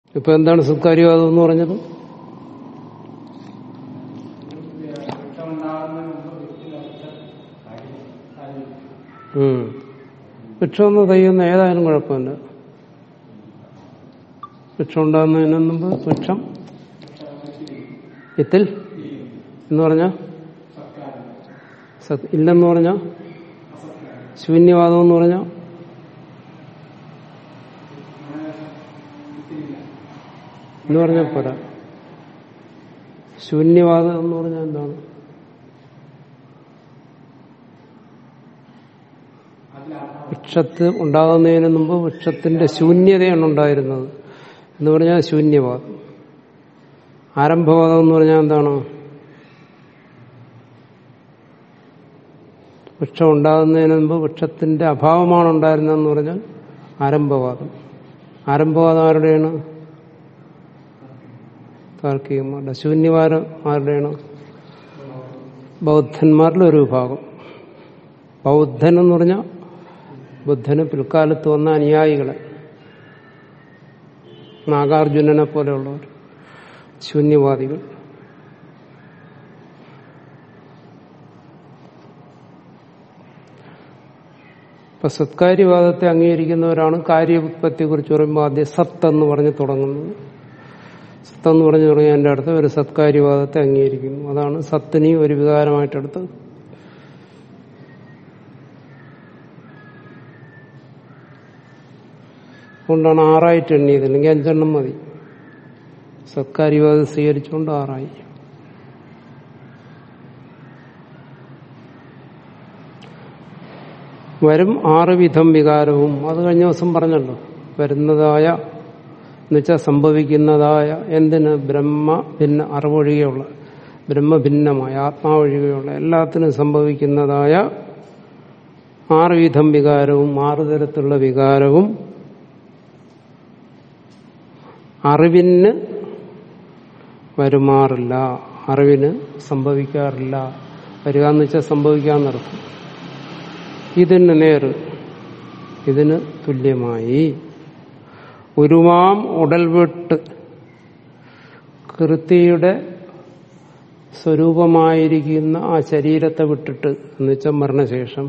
ഇപ്പൊ എന്താണ് സത്കാര്യവാദം എന്ന് പറഞ്ഞത് ഉം. വൃക്ഷമൊന്ന് തയ്യുന്ന ഏതായാലും കുഴപ്പമില്ല വൃക്ഷം ഉണ്ടാകുന്നതിന് മുമ്പ് വൃക്ഷം വിത്തിൽ എന്ന് പറഞ്ഞ ഇല്ലെന്ന് പറഞ്ഞ ശൂന്യവാദം എന്ന് പറഞ്ഞ എന്ന് പറഞ്ഞാൽ പോരാ ശൂന്യവാദം എന്ന് പറഞ്ഞാൽ എന്താണ് വൃക്ഷത്ത് ഉണ്ടാകുന്നതിന് മുമ്പ് വൃക്ഷത്തിന്റെ ശൂന്യതയാണ് ഉണ്ടായിരുന്നത് എന്ന് പറഞ്ഞാൽ ശൂന്യവാദം ആരംഭവാദം എന്ന് പറഞ്ഞാൽ എന്താണ് വൃക്ഷം ഉണ്ടാകുന്നതിന് മുമ്പ് വൃക്ഷത്തിന്റെ അഭാവമാണ് ഉണ്ടായിരുന്നതെന്ന് പറഞ്ഞാൽ ആരംഭവാദം ആരംഭവാദം ആരുടെയാണ് താർക്കികന്മാരുടെ ശൂന്യവാദം ആരുടെയാണ് ബൗദ്ധന്മാരിലെ ഒരു വിഭാഗം ബൗദ്ധൻ എന്ന് പറഞ്ഞാൽ ബുദ്ധന് പിൽക്കാലത്ത് വന്ന അനുയായികളെ നാഗാർജുനനെ പോലെയുള്ളവർ ശൂന്യവാദികൾ ഇപ്പൊ സത്കാര്യവാദത്തെ അംഗീകരിക്കുന്നവരാണ് കാര്യോത്പത്തിയെ കുറിച്ച് പറയുമ്പോൾ ആദ്യം സത്ത് എന്ന് പറഞ്ഞ് തുടങ്ങുന്നത് സത്ത് എന്ന് പറഞ്ഞു തുടങ്ങിയ എൻ്റെ അടുത്ത് ഒരു സത്കാര്യവാദത്തെ അംഗീകരിക്കുന്നു അതാണ് സത്തിനെയും ഒരു വികാരമായിട്ടെടുത്തത് അതുകൊണ്ടാണ് ആറായിട്ട് എണ്ണിയത് അല്ലെങ്കിൽ അഞ്ചെണ്ണം മതി സത്കാര്യവാദം സ്വീകരിച്ചുകൊണ്ട് ആറായി വരും ആറ് വിധം വികാരവും അത് കഴിഞ്ഞ ദിവസം പറഞ്ഞല്ലോ വരുന്നതായ എന്നുവെച്ചാൽ സംഭവിക്കുന്നതായ എന്തിന് ബ്രഹ്മ ഭിന്ന അറിവൊഴികെയുള്ള ബ്രഹ്മഭിന്നമായ ആത്മാവൊഴികെയുള്ള എല്ലാത്തിനും സംഭവിക്കുന്നതായ ആറ് വിധം വികാരവും ആറ് തരത്തിലുള്ള വികാരവും അറിവിന് വരുമാറില്ല അറിവിന് സംഭവിക്കാറില്ല വരിക എന്ന് വെച്ചാൽ സംഭവിക്കാന്നർത്ഥം ഇതിന് നേർ ഇതിന് തുല്യമായി ഉരുമാം ഉടൽ വിട്ട് കൃതിയുടെ സ്വരൂപമായിരിക്കുന്ന ആ ശരീരത്തെ വിട്ടിട്ട് എന്ന് വെച്ചാൽ മരണശേഷം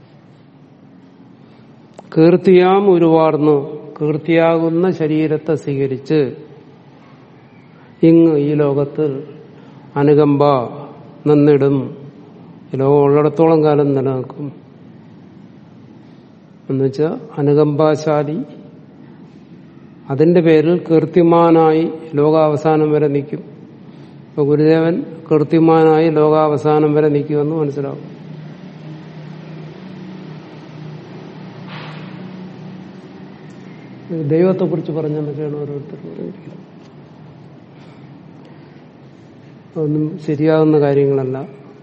കീർത്തിയാം ഉരുവാർന്നു കീർത്തിയാകുന്ന ശരീരത്തെ സ്വീകരിച്ച് ഇങ്ങ് ഈ ലോകത്ത് അനുകമ്പ നിന്നിടും ഈ ലോകം ഉള്ളിടത്തോളം കാലം നിലനിൽക്കും എന്നുവെച്ചാൽ അനുകമ്പാശാലി അതിന്റെ പേരിൽ കീർത്തിമാനായി ലോകാവസാനം വരെ നിൽക്കും ഇപ്പൊ ഗുരുദേവൻ കീർത്തിമാനായി ലോകാവസാനം വരെ നിൽക്കുമെന്ന് മനസ്സിലാവും ദൈവത്തെക്കുറിച്ച് പറഞ്ഞെന്നൊക്കെയാണ് ഓരോരുത്തർ പറഞ്ഞിരിക്കുന്നത് അതൊന്നും ശരിയാകുന്ന കാര്യങ്ങളല്ല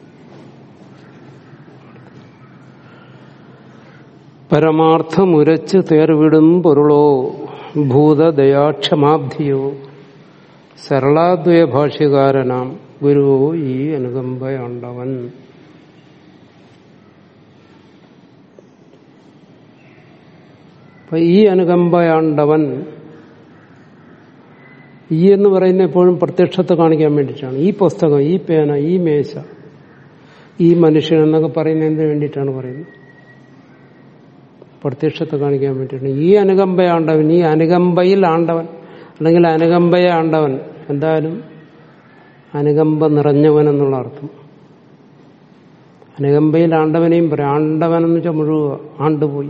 പരമാർത്ഥമുരച്ച് തേർവിടും പൊരുളോ ഭൂതദയാക്ഷമാബ്ധിയോ സരളാദ്വയ ഭാഷ്യകാരനാം ഗുരുവോ ഈ അനുകമ്പയുണ്ടവൻ അപ്പൊ ഈ അനുകമ്പയാണ്ടവൻ ഈ എന്ന് പറയുന്ന എപ്പോഴും പ്രത്യക്ഷത്തെ കാണിക്കാൻ വേണ്ടിയിട്ടാണ് ഈ പുസ്തകം ഈ പേന ഈ മേശ ഈ മനുഷ്യൻ എന്നൊക്കെ പറയുന്നതിന് വേണ്ടിയിട്ടാണ് പറയുന്നത് പ്രത്യക്ഷത്തെ കാണിക്കാൻ വേണ്ടിയിട്ടാണ് ഈ അനുകമ്പയാണ്ടവൻ ഈ അനുകമ്പയിൽ ആണ്ടവൻ അല്ലെങ്കിൽ അനുകമ്പയെ ആണ്ടവൻ എന്തായാലും അനുകമ്പ നിറഞ്ഞവൻ എന്നുള്ള അർത്ഥം അനുകമ്പയിൽ ആണ്ടവനെയും പറയാം ആണ്ടവൻ എന്ന് വെച്ചാൽ മുഴുവ ആണ്ടുപോയി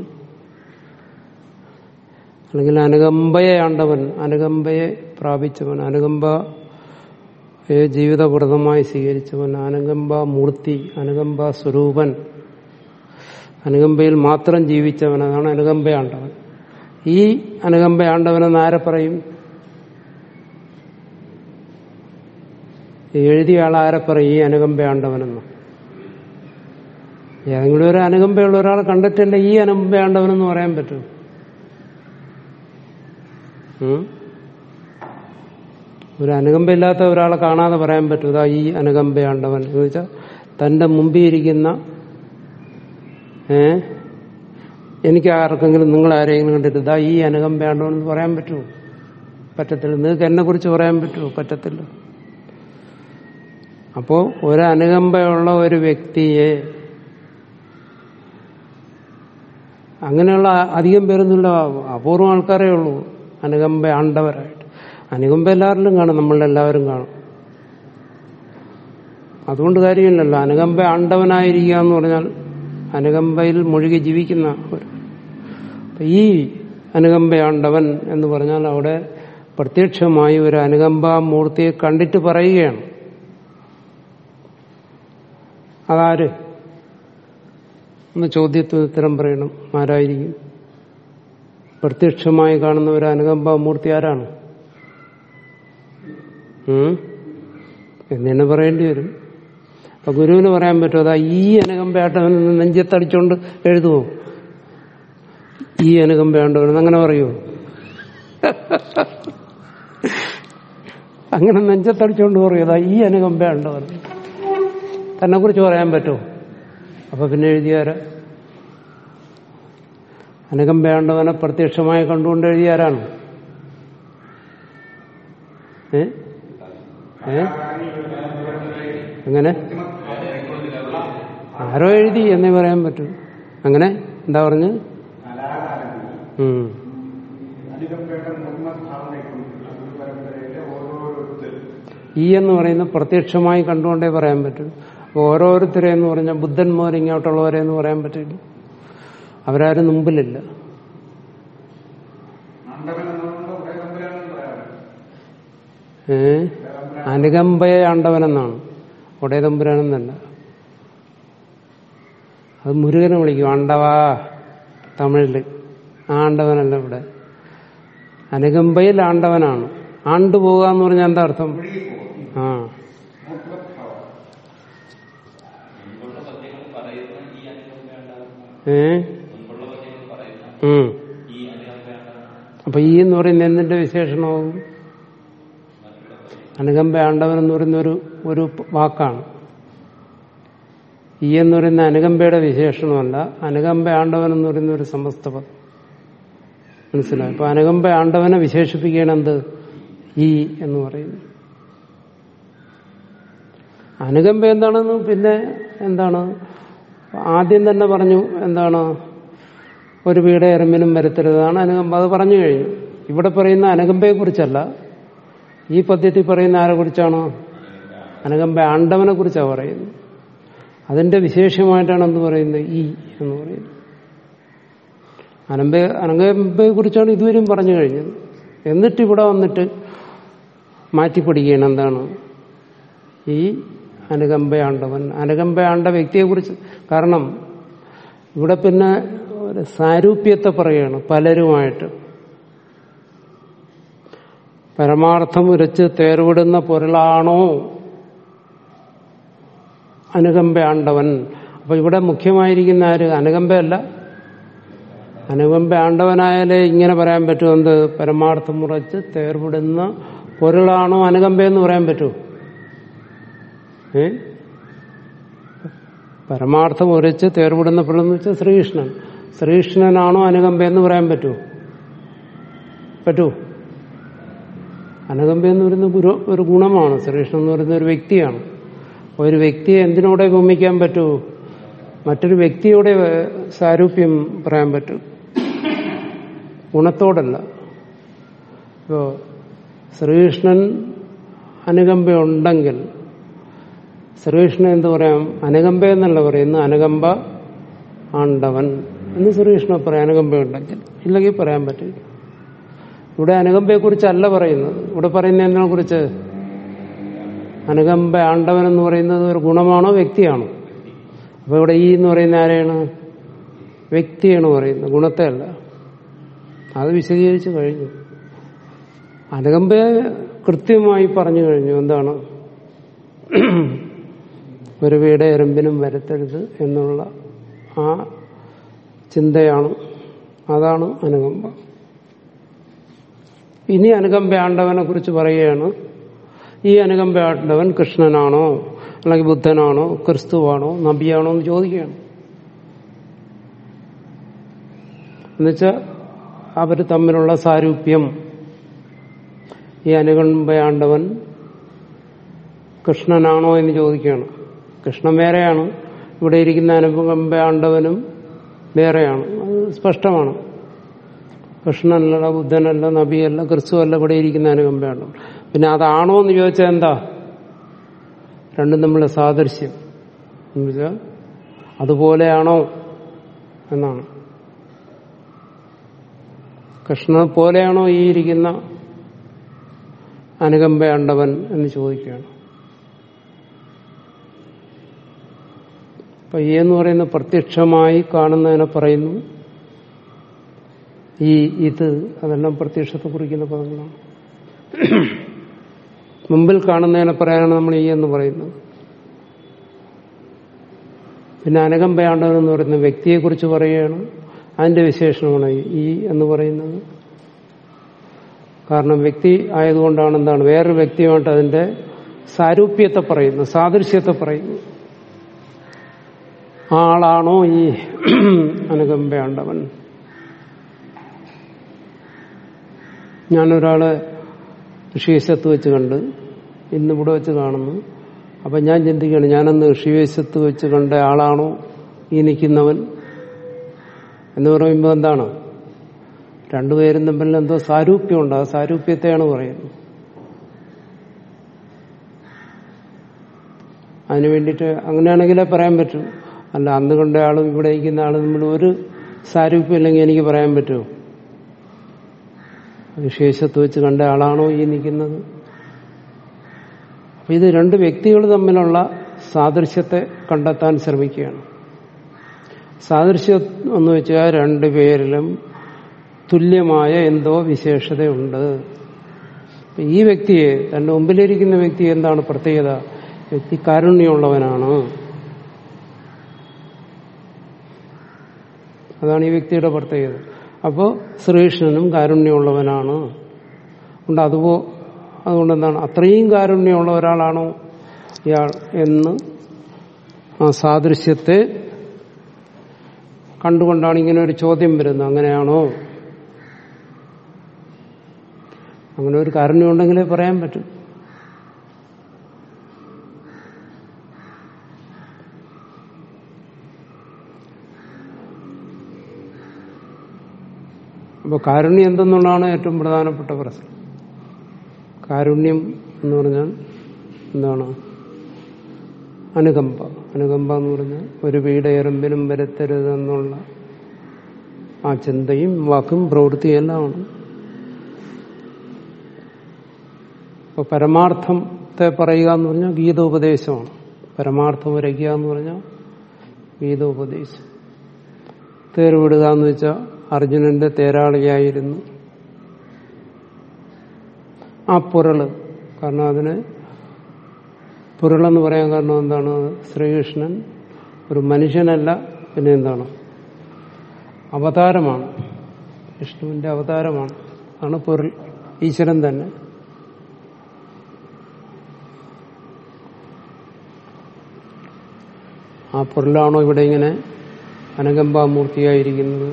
അല്ലെങ്കിൽ അനുകമ്പയെ ആണ്ടവൻ അനുകമ്പയെ പ്രാപിച്ചവൻ അനുകമ്പയെ ജീവിതവ്രതമായി സ്വീകരിച്ചവൻ അനുകമ്പ മൂർത്തി അനുകമ്പ സ്വരൂപൻ അനുകമ്പയിൽ മാത്രം ജീവിച്ചവൻ അതാണ് അനുകമ്പയാണ്ടവൻ ഈ അനുകമ്പയാണ്ടവനെന്ന് ആരെ പറയും എഴുതിയ ആൾ ആരെ പറയും ഈ അനുകമ്പയാണ്ടവനെന്ന് ഏതെങ്കിലും ഒരു അനുകമ്പയുള്ള ഒരാൾ കണ്ടിട്ടല്ലേ ഈ അനുകമ്പയാണ്ടവനെന്ന് പറയാൻ പറ്റും ഒരു അനുകമ്പയില്ലാത്ത ഒരാളെ കാണാതെ പറയാൻ പറ്റും ഇതാ ഈ അനുകമ്പയാണ്ടവൻ എന്ന് വെച്ചാൽ തന്റെ മുമ്പിൽ ഇരിക്കുന്ന ഏ എനിക്ക് ആർക്കെങ്കിലും നിങ്ങൾ ആരെങ്കിലും കണ്ടിട്ട് ഇതാ ഈ അനുകമ്പയാണ്ടവൻ എന്ന് പറയാൻ പറ്റുമോ പറ്റത്തില്ല നിങ്ങൾക്ക് എന്നെ കുറിച്ച് പറയാൻ പറ്റുമോ പറ്റത്തില്ല അപ്പോ ഒരനുകമ്പയുള്ള ഒരു വ്യക്തിയെ അങ്ങനെയുള്ള അധികം പേരൊന്നുമില്ല അപൂർവം ആൾക്കാരേ ഉള്ളൂ അനുകമ്പ ആണ്ടവരായിട്ട് അനുകമ്പ എല്ലാവരിലും കാണും നമ്മളെല്ലാവരും കാണും അതുകൊണ്ട് കാര്യമില്ലല്ലോ അനുകമ്പ ആണ്ടവനായിരിക്കുക എന്ന് പറഞ്ഞാൽ അനുകമ്പയിൽ മുഴുകി ജീവിക്കുന്ന ഒരു അപ്പൊ ഈ അനുകമ്പയാണ്ടവൻ എന്ന് പറഞ്ഞാൽ അവിടെ പ്രത്യക്ഷമായി ഒരു അനുകമ്പാ മൂർത്തിയെ കണ്ടിട്ട് പറയുകയാണ് അതാര് ഒന്ന് ചോദ്യത്തിന് ഉത്തരം പറയണം ആരായിരിക്കും പ്രത്യക്ഷമായി കാണുന്ന ഒരു അനുകമ്പാ മൂർത്തി ആരാണ് ഉം? എന്ന് തന്നെ പറയേണ്ടി വരും അപ്പൊ ഗുരുവിന് പറയാൻ പറ്റുമോ അതാ ഈ അനുകമ്പയാട്ടവൻ നെഞ്ചത്തടിച്ചോണ്ട് എഴുതുമോ ഈ അനുകമ്പയാണ്ടവൻ അങ്ങനെ പറയുമോ അങ്ങനെ നെഞ്ചത്തടിച്ചോണ്ട് പറയും അതാ ഈ അനുകമ്പയാണ്ടവൻ തന്നെ കുറിച്ച് പറയാൻ പറ്റുമോ അപ്പൊ പിന്നെ എഴുതിയാരാ അനുകമ്പയാണ്ടവനെ പ്രത്യക്ഷമായി കണ്ടുകൊണ്ട് എഴുതിയാരാണ് ഏ ഏ എങ്ങനെ ആരോ എഴുതി എന്നേ പറയാൻ പറ്റൂ അങ്ങനെ എന്താ പറഞ്ഞു ഉം ഈ എന്ന് പറയുന്ന പ്രത്യക്ഷമായി കണ്ടുകൊണ്ടേ പറയാൻ പറ്റൂ അപ്പൊ ഓരോരുത്തരെ എന്ന് പറഞ്ഞാൽ ബുദ്ധൻ മുതൽ ഇങ്ങോട്ടുള്ളവരെ എന്ന് പറയാൻ പറ്റില്ല അവരാരും മുമ്പിലില്ല ഏ അനുകമ്പയെ ആണ്ടവനെന്നാണ് ഒടേതമ്പുരാനെന്നല്ല അത് മുരുകനെ വിളിക്കും ആണ്ടവാ തമിഴില് ആ ആണ്ടവനല്ല ഇവിടെ അനുകമ്പയിൽ ആണ്ടവനാണ് ആണ്ടു പോകുക എന്ന് പറഞ്ഞാൽ എന്താ അർത്ഥം ആ ഏ ഉം. അപ്പൊ ഈ എന്ന് പറയുന്ന എന്തിന്റെ വിശേഷണമാവും അനുകമ്പ ആണ്ടവൻ എന്ന് പറയുന്ന ഒരു ഒരു വാക്കാണ് ഈ എന്ന് പറയുന്ന അനുകമ്പയുടെ വിശേഷണമല്ല അനുകമ്പ ആണ്ടവൻ എന്ന് പറയുന്ന ഒരു സമസ്ത പദം മനസ്സിലായി അപ്പൊ അനുകമ്പ ആണ്ടവനെ വിശേഷിപ്പിക്കുകയാണ് എന്ത് ഈ എന്ന് പറയുന്നു അനുകമ്പ എന്താണെന്ന് പിന്നെ എന്താണ് ആദ്യം തന്നെ പറഞ്ഞു എന്താണ് ഒരു വീട് എറുമ്പിനും വരുത്തരുതാണ് അനുകമ്പ അത് പറഞ്ഞു കഴിഞ്ഞു ഇവിടെ പറയുന്ന അനുകമ്പയെ കുറിച്ചല്ല ഈ പദ്യത്തിൽ പറയുന്ന ആരെ കുറിച്ചാണ് അനുകമ്പ ആണ്ടവനെ കുറിച്ചാണ് പറയുന്നത് അതിന്റെ വിശേഷമായിട്ടാണ് എന്ത് പറയുന്നത് ഈ എന്ന് പറയുന്നത് അനമ്പ അനങ്കമ്പയെ കുറിച്ചാണ് ഇതുവരെയും പറഞ്ഞു കഴിഞ്ഞത് എന്നിട്ട് ഇവിടെ വന്നിട്ട് മാറ്റിപ്പിടിക്കുകയാണ് എന്താണ് ഈ അനുകമ്പയാണ്ടവൻ അനുകമ്പയാണ്ട വ്യക്തിയെക്കുറിച്ച് കാരണം ഇവിടെ പിന്നെ ഒരു സാരൂപ്യത്തെ പറയുകയാണ് പലരുമായിട്ട് പരമാർത്ഥം ഉരച്ച് തേർവിടുന്ന പൊരുളാണോ അനുകമ്പയാണ്ടവൻ അപ്പൊ ഇവിടെ മുഖ്യമായിരിക്കുന്ന ആര് അനുകമ്പയല്ല അനുകമ്പ ആണ്ടവനായാലേ ഇങ്ങനെ പറയാൻ പറ്റുമോ എന്ത് പരമാർത്ഥം ഉറച്ച് തേർവിടുന്ന പൊരുളാണോ അനുകമ്പയെന്ന് പറയാൻ പറ്റുമോ ഏ പരമാർത്ഥം ഉരച്ച് തേർവിടുന്ന പൊരുളെന്ന് വെച്ചാൽ ശ്രീകൃഷ്ണൻ ശ്രീകൃഷ്ണനാണോ അനുകമ്പയെന്ന് പറയാൻ പറ്റുമോ പറ്റുമോ അനുകമ്പ എന്ന് പറയുന്ന ഗുരു ഒരു ഗുണമാണ് ശ്രീകൃഷ്ണൻ എന്ന് പറയുന്ന ഒരു വ്യക്തിയാണ് ഒരു വ്യക്തിയെ എന്തിനോടെ ഉപമിക്കാൻ പറ്റൂ മറ്റൊരു വ്യക്തിയോടെ സാരൂപ്യം പറയാൻ പറ്റും ഗുണത്തോടല്ല ഇപ്പോ ശ്രീകൃഷ്ണൻ അനുകമ്പയുണ്ടെങ്കിൽ ശ്രീകൃഷ്ണൻ എന്ത് പറയാം അനുകമ്പ എന്നല്ല പറയുന്നു അനുകമ്പ ആണ്ടവൻ എന്ന് ശ്രീകൃഷ്ണൻ പറയാം അനുകമ്പയുണ്ടെങ്കിൽ ഇല്ലെങ്കിൽ പറയാൻ പറ്റില്ല ഇവിടെ അനുകമ്പയെ കുറിച്ചല്ല പറയുന്നത് ഇവിടെ പറയുന്ന എന്തിനെ കുറിച്ച് അനുകമ്പ ആണ്ടവൻ എന്ന് പറയുന്നത് ഒരു ഗുണമാണോ വ്യക്തിയാണോ അപ്പൊ ഇവിടെ ഈ എന്ന് പറയുന്ന ആരെയാണ് വ്യക്തിയാണ് പറയുന്നത് ഗുണത്തെ അല്ല അത് വിശദീകരിച്ച് കഴിഞ്ഞു അനുകമ്പയെ കൃത്യമായി പറഞ്ഞു കഴിഞ്ഞു എന്താണ് ഒരു വീട് എറുമ്പിനും വരുത്തരുത് എന്നുള്ള ആ ചിന്തയാണ് അതാണ് അനുകമ്പ ഇനി അനുകമ്പ ആണ്ടവനെ കുറിച്ച് പറയുകയാണ് ഈ അനുകമ്പ ആണ്ടവൻ കൃഷ്ണനാണോ അല്ലെങ്കിൽ ബുദ്ധനാണോ ക്രിസ്തുവാണോ നബിയാണോ എന്ന് ചോദിക്കുകയാണ് എന്നുവെച്ചാൽ അവർ തമ്മിലുള്ള സാരൂപ്യം ഈ അനുകമ്പയാണ്ടവൻ കൃഷ്ണനാണോ എന്ന് ചോദിക്കുകയാണ് കൃഷ്ണൻ വേറെയാണ് ഇവിടെ ഇരിക്കുന്ന അനുകമ്പയാണ്ടവനും വേറെയാണ് അത് സ്പഷ്ടമാണ് കൃഷ്ണനല്ല ബുദ്ധനല്ല നബിയല്ല ക്രിസ്തുവല്ല ഇവിടെ ഇരിക്കുന്ന അനുകമ്പയാണ്ടവൻ പിന്നെ അതാണോ എന്ന് ചോദിച്ചാൽ എന്താ രണ്ടും തമ്മിലുള്ള സാദൃശ്യം എന്ന് വെച്ചാൽ അതുപോലെയാണോ എന്നാണ് കൃഷ്ണനെ പോലെയാണോ ഈ ഇരിക്കുന്ന അനുകമ്പയാണ്ടവൻ എന്ന് ചോദിക്കുകയാണ് അപ്പൊ ഈ എന്ന് പറയുന്ന പ്രത്യക്ഷമായി കാണുന്നതിനെ പറയുന്നു ഈ ഇത് അതെല്ലാം പ്രത്യക്ഷത്തെ കുറിക്കുന്ന പദങ്ങളാണ് മുമ്പിൽ കാണുന്നതിനെ പറയാനാണ് നമ്മൾ ഈ എന്ന് പറയുന്നത് പിന്നെ അനകമ്പയാണ്ടവൻ എന്ന് പറയുന്ന വ്യക്തിയെക്കുറിച്ച് പറയുകയാണ് അതിന്റെ വിശേഷണമാണ് ഈ എന്ന് പറയുന്നത് കാരണം വ്യക്തി ആയതുകൊണ്ടാണ് എന്താണ് വേറൊരു വ്യക്തിയുമായിട്ട് അതിന്റെ സാരൂപ്യത്തെ പറയുന്നു സാദൃശ്യത്തെ പറയുന്നു ആ ആളാണോ ഈ അനുകമ്പയാണ്ടവൻ ഞാനൊരാളെ ഋഷിവേശത്ത് വെച്ച് കണ്ട് ഇന്നിവിടെ വെച്ച് കാണുന്നു അപ്പൊ ഞാൻ ചിന്തിക്കുകയാണ് ഞാനന്ന് ഋഷിവേശത്ത് വെച്ച് കണ്ട ആളാണോ ഈ നിൽക്കുന്നവൻ എന്ന് പറയുമ്പോൾ എന്താണ് രണ്ടുപേരും തമ്മിൽ എന്തോ സാരൂപ്യമുണ്ട് ആ സാരൂപ്യത്തെയാണ് പറയുന്നത് അതിനു വേണ്ടിയിട്ട് അങ്ങനെയാണെങ്കിലേ പറയാൻ പറ്റൂ അല്ല അന്ന് കണ്ട ആളും ഇവിടെ ഇരിക്കുന്ന ആളും തമ്മിൽ ഒരു സാരൂപ്യം ഇല്ലെങ്കിൽ എനിക്ക് പറയാൻ പറ്റുമോ വിശേഷത്ത് വെച്ച് കണ്ട ആളാണോ ഈ നിൽക്കുന്നത് അപ്പൊ ഇത് രണ്ട് വ്യക്തികൾ തമ്മിലുള്ള സാദൃശ്യത്തെ കണ്ടെത്താൻ ശ്രമിക്കുകയാണ് സാദൃശ്യം എന്ന് വെച്ചാൽ രണ്ടുപേരിലും തുല്യമായ എന്തോ വിശേഷതയുണ്ട് ഈ വ്യക്തിയെ തന്റെ മുമ്പിലിരിക്കുന്ന വ്യക്തി എന്താണ് പ്രത്യേകത വ്യക്തി കാരുണ്യമുള്ളവനാണ് അതാണ് ഈ വ്യക്തിയുടെ പ്രത്യേകത അപ്പോൾ ശ്രീകൃഷ്ണനും കാരുണ്യമുള്ളവനാണ് ഉണ്ട് അതുപോ അതുകൊണ്ട് എന്താണ് അത്രയും കാരുണ്യമുള്ള ഒരാളാണോ ഇയാൾ എന്ന് ആ സാദൃശ്യത്തെ കണ്ടുകൊണ്ടാണ് ഇങ്ങനെ ഒരു ചോദ്യം വരുന്നത് അങ്ങനെയാണോ അങ്ങനെ ഒരു കാരുണ്യം ഉണ്ടെങ്കിലേ പറയാൻ പറ്റും അപ്പോൾ കാരുണ്യം എന്തെന്നുള്ളതാണ് ഏറ്റവും പ്രധാനപ്പെട്ട പ്രശ്നം കാരുണ്യം എന്ന് പറഞ്ഞാൽ എന്താണ് അനുകമ്പ അനുകമ്പ എന്ന് പറഞ്ഞാൽ ഒരു വീട് എറുമ്പിനും വരുത്തരുതെന്നുള്ള ആ ചിന്തയും വാക്കും പ്രവൃത്തിയും എല്ലാമാണ് ഇപ്പൊ പരമാർത്ഥത്തെ പറയുക എന്ന് പറഞ്ഞാൽ ഗീതോപദേശമാണ് പരമാർത്ഥം വരയ്ക്കുക എന്ന് പറഞ്ഞാൽ ഗീതോപദേശം തേർവിടുക എന്ന് വെച്ചാൽ അർജുനന്റെ തേരാളിയായിരുന്നു ആ പുരള് കാരണം അതിന് പുരളെന്ന് പറയാൻ കാരണം എന്താണ് ശ്രീകൃഷ്ണൻ ഒരു മനുഷ്യനല്ല പിന്നെ എന്താണ് അവതാരമാണ് വിഷ്ണുവിന്റെ അവതാരമാണ് ആണ് പൊരുൾ ഈശ്വരൻ തന്നെ ആ പൊരുളാണോ ഇവിടെ ഇങ്ങനെ അനകമ്പാമൂർത്തിയായിരിക്കുന്നത്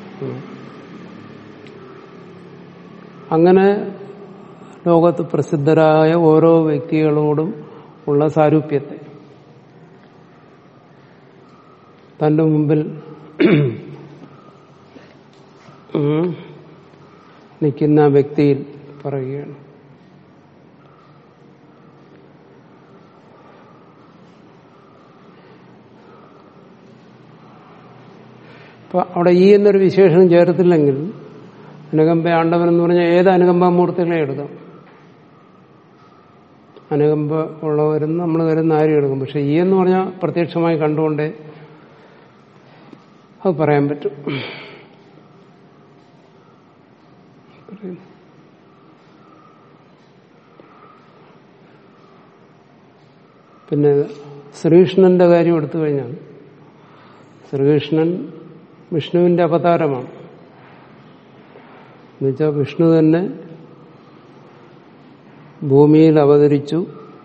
അങ്ങനെ ലോകത്ത് പ്രസിദ്ധരായ ഓരോ വ്യക്തികളോടും ഉള്ള സാരൂപ്യത്തെ തന്റെ മുമ്പിൽ നിൽക്കുന്ന വ്യക്തിയിൽ പറയുകയാണ് അപ്പൊ അവിടെ ഈ എന്നൊരു വിശേഷം ചേർത്തില്ലെങ്കിൽ അനുകമ്പ ആണ്ടവൻ എന്ന് പറഞ്ഞാൽ ഏത് അനുകമ്പാമൂർത്തികളെ എടുക്കാം അനുകമ്പ ഉള്ളവരും നമ്മൾ കരുതുന്ന ആരും എടുക്കും പക്ഷെ ഈ എന്ന് പറഞ്ഞാൽ പ്രത്യക്ഷമായി കണ്ടുകൊണ്ടേ അത് പറയാൻ പറ്റും പിന്നെ ശ്രീകൃഷ്ണന്റെ കാര്യം എടുത്തു കഴിഞ്ഞാൽ ശ്രീകൃഷ്ണൻ വിഷ്ണുവിന്റെ അവതാരമാണ് എന്നുവെച്ചാൽ വിഷ്ണു തന്നെ ഭൂമിയിൽ അവതരിച്ചു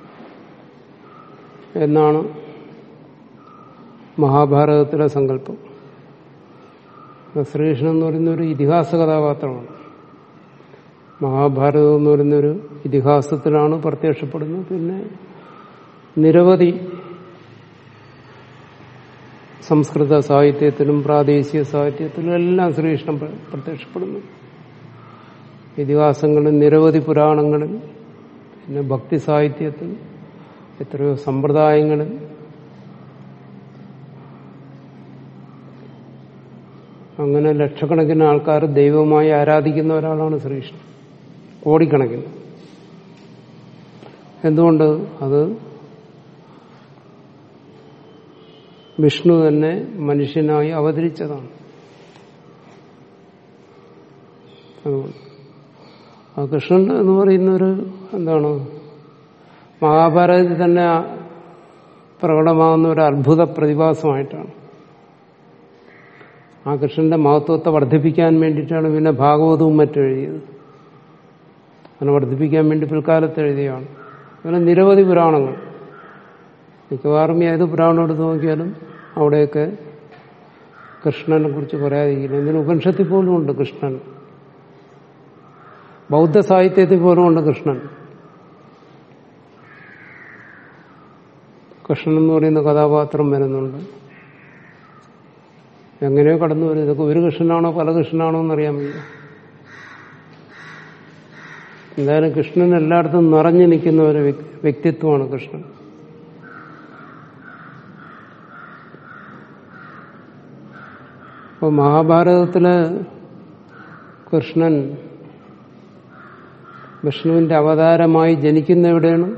എന്നാണ് മഹാഭാരതത്തിലെ സങ്കല്പം ശ്രീകൃഷ്ണൻ എന്ന് പറയുന്ന ഒരു ഇതിഹാസ കഥാപാത്രമാണ് മഹാഭാരതം എന്ന് പറയുന്നൊരു ഇതിഹാസത്തിലാണ് പ്രത്യക്ഷപ്പെടുന്നത് പിന്നെ നിരവധി സംസ്കൃത സാഹിത്യത്തിലും പ്രാദേശിക സാഹിത്യത്തിലും എല്ലാം ശ്രീകൃഷ്ണൻ പ്ര- പ്രത്യക്ഷപ്പെടുന്നു ഇതിഹാസങ്ങളിൽ നിരവധി പുരാണങ്ങളിൽ പിന്നെ ഭക്തി സാഹിത്യത്തിൽ എത്രയോ സമ്പ്രദായങ്ങളിൽ അങ്ങനെ ലക്ഷക്കണക്കിന് ആൾക്കാർ ദൈവമായി ആരാധിക്കുന്ന ഒരാളാണ് ശ്രീകൃഷ്ണൻ കോടിക്കണക്കിന് എന്തുകൊണ്ട് അത് വിഷ്ണു തന്നെ മനുഷ്യനായി അവതരിച്ചതാണ് അതുകൊണ്ട് ആ കൃഷ്ണൻ എന്ന് പറയുന്ന ഒരു എന്താണ് മഹാഭാരതത്തിൽ തന്നെ പ്രകടമാകുന്ന ഒരു അത്ഭുത പ്രതിഭാസമായിട്ടാണ് ആ കൃഷ്ണന്റെ മഹത്വത്തെ വർദ്ധിപ്പിക്കാൻ വേണ്ടിയിട്ടാണ് പിന്നെ ഭാഗവതവും മറ്റും എഴുതിയത് അങ്ങനെ വർദ്ധിപ്പിക്കാൻ വേണ്ടി പിൽക്കാലത്ത് എഴുതിയതാണ് അങ്ങനെ നിരവധി പുരാണങ്ങൾ മിക്കവാറും ഏത് പുരാണം എടുത്ത് നോക്കിയാലും അവിടെയൊക്കെ കൃഷ്ണനെ കുറിച്ച് പറയാതിരിക്കില്ല എന്തിന് ഉപനിഷത്തിൽ പോലും ഉണ്ട് കൃഷ്ണൻ ബൗദ്ധ സാഹിത്യത്തിൽ പോലും ഉണ്ട് കൃഷ്ണൻ കൃഷ്ണൻ എന്ന് പറയുന്ന കഥാപാത്രം വരുന്നുണ്ട് എങ്ങനെയോ കടന്നു വരും ഇതൊക്കെ ഒരു കൃഷ്ണനാണോ പല കൃഷ്ണനാണോ എന്നറിയാൻ വയ്യ എന്തായാലും കൃഷ്ണൻ എല്ലായിടത്തും നിറഞ്ഞു നിൽക്കുന്ന ഒരു വ്യക്- വ്യക്തിത്വമാണ് കൃഷ്ണൻ അപ്പോൾ മഹാഭാരതത്തില് കൃഷ്ണൻ വിഷ്ണുവിന്റെ അവതാരമായി ജനിക്കുന്ന എവിടെയാണ്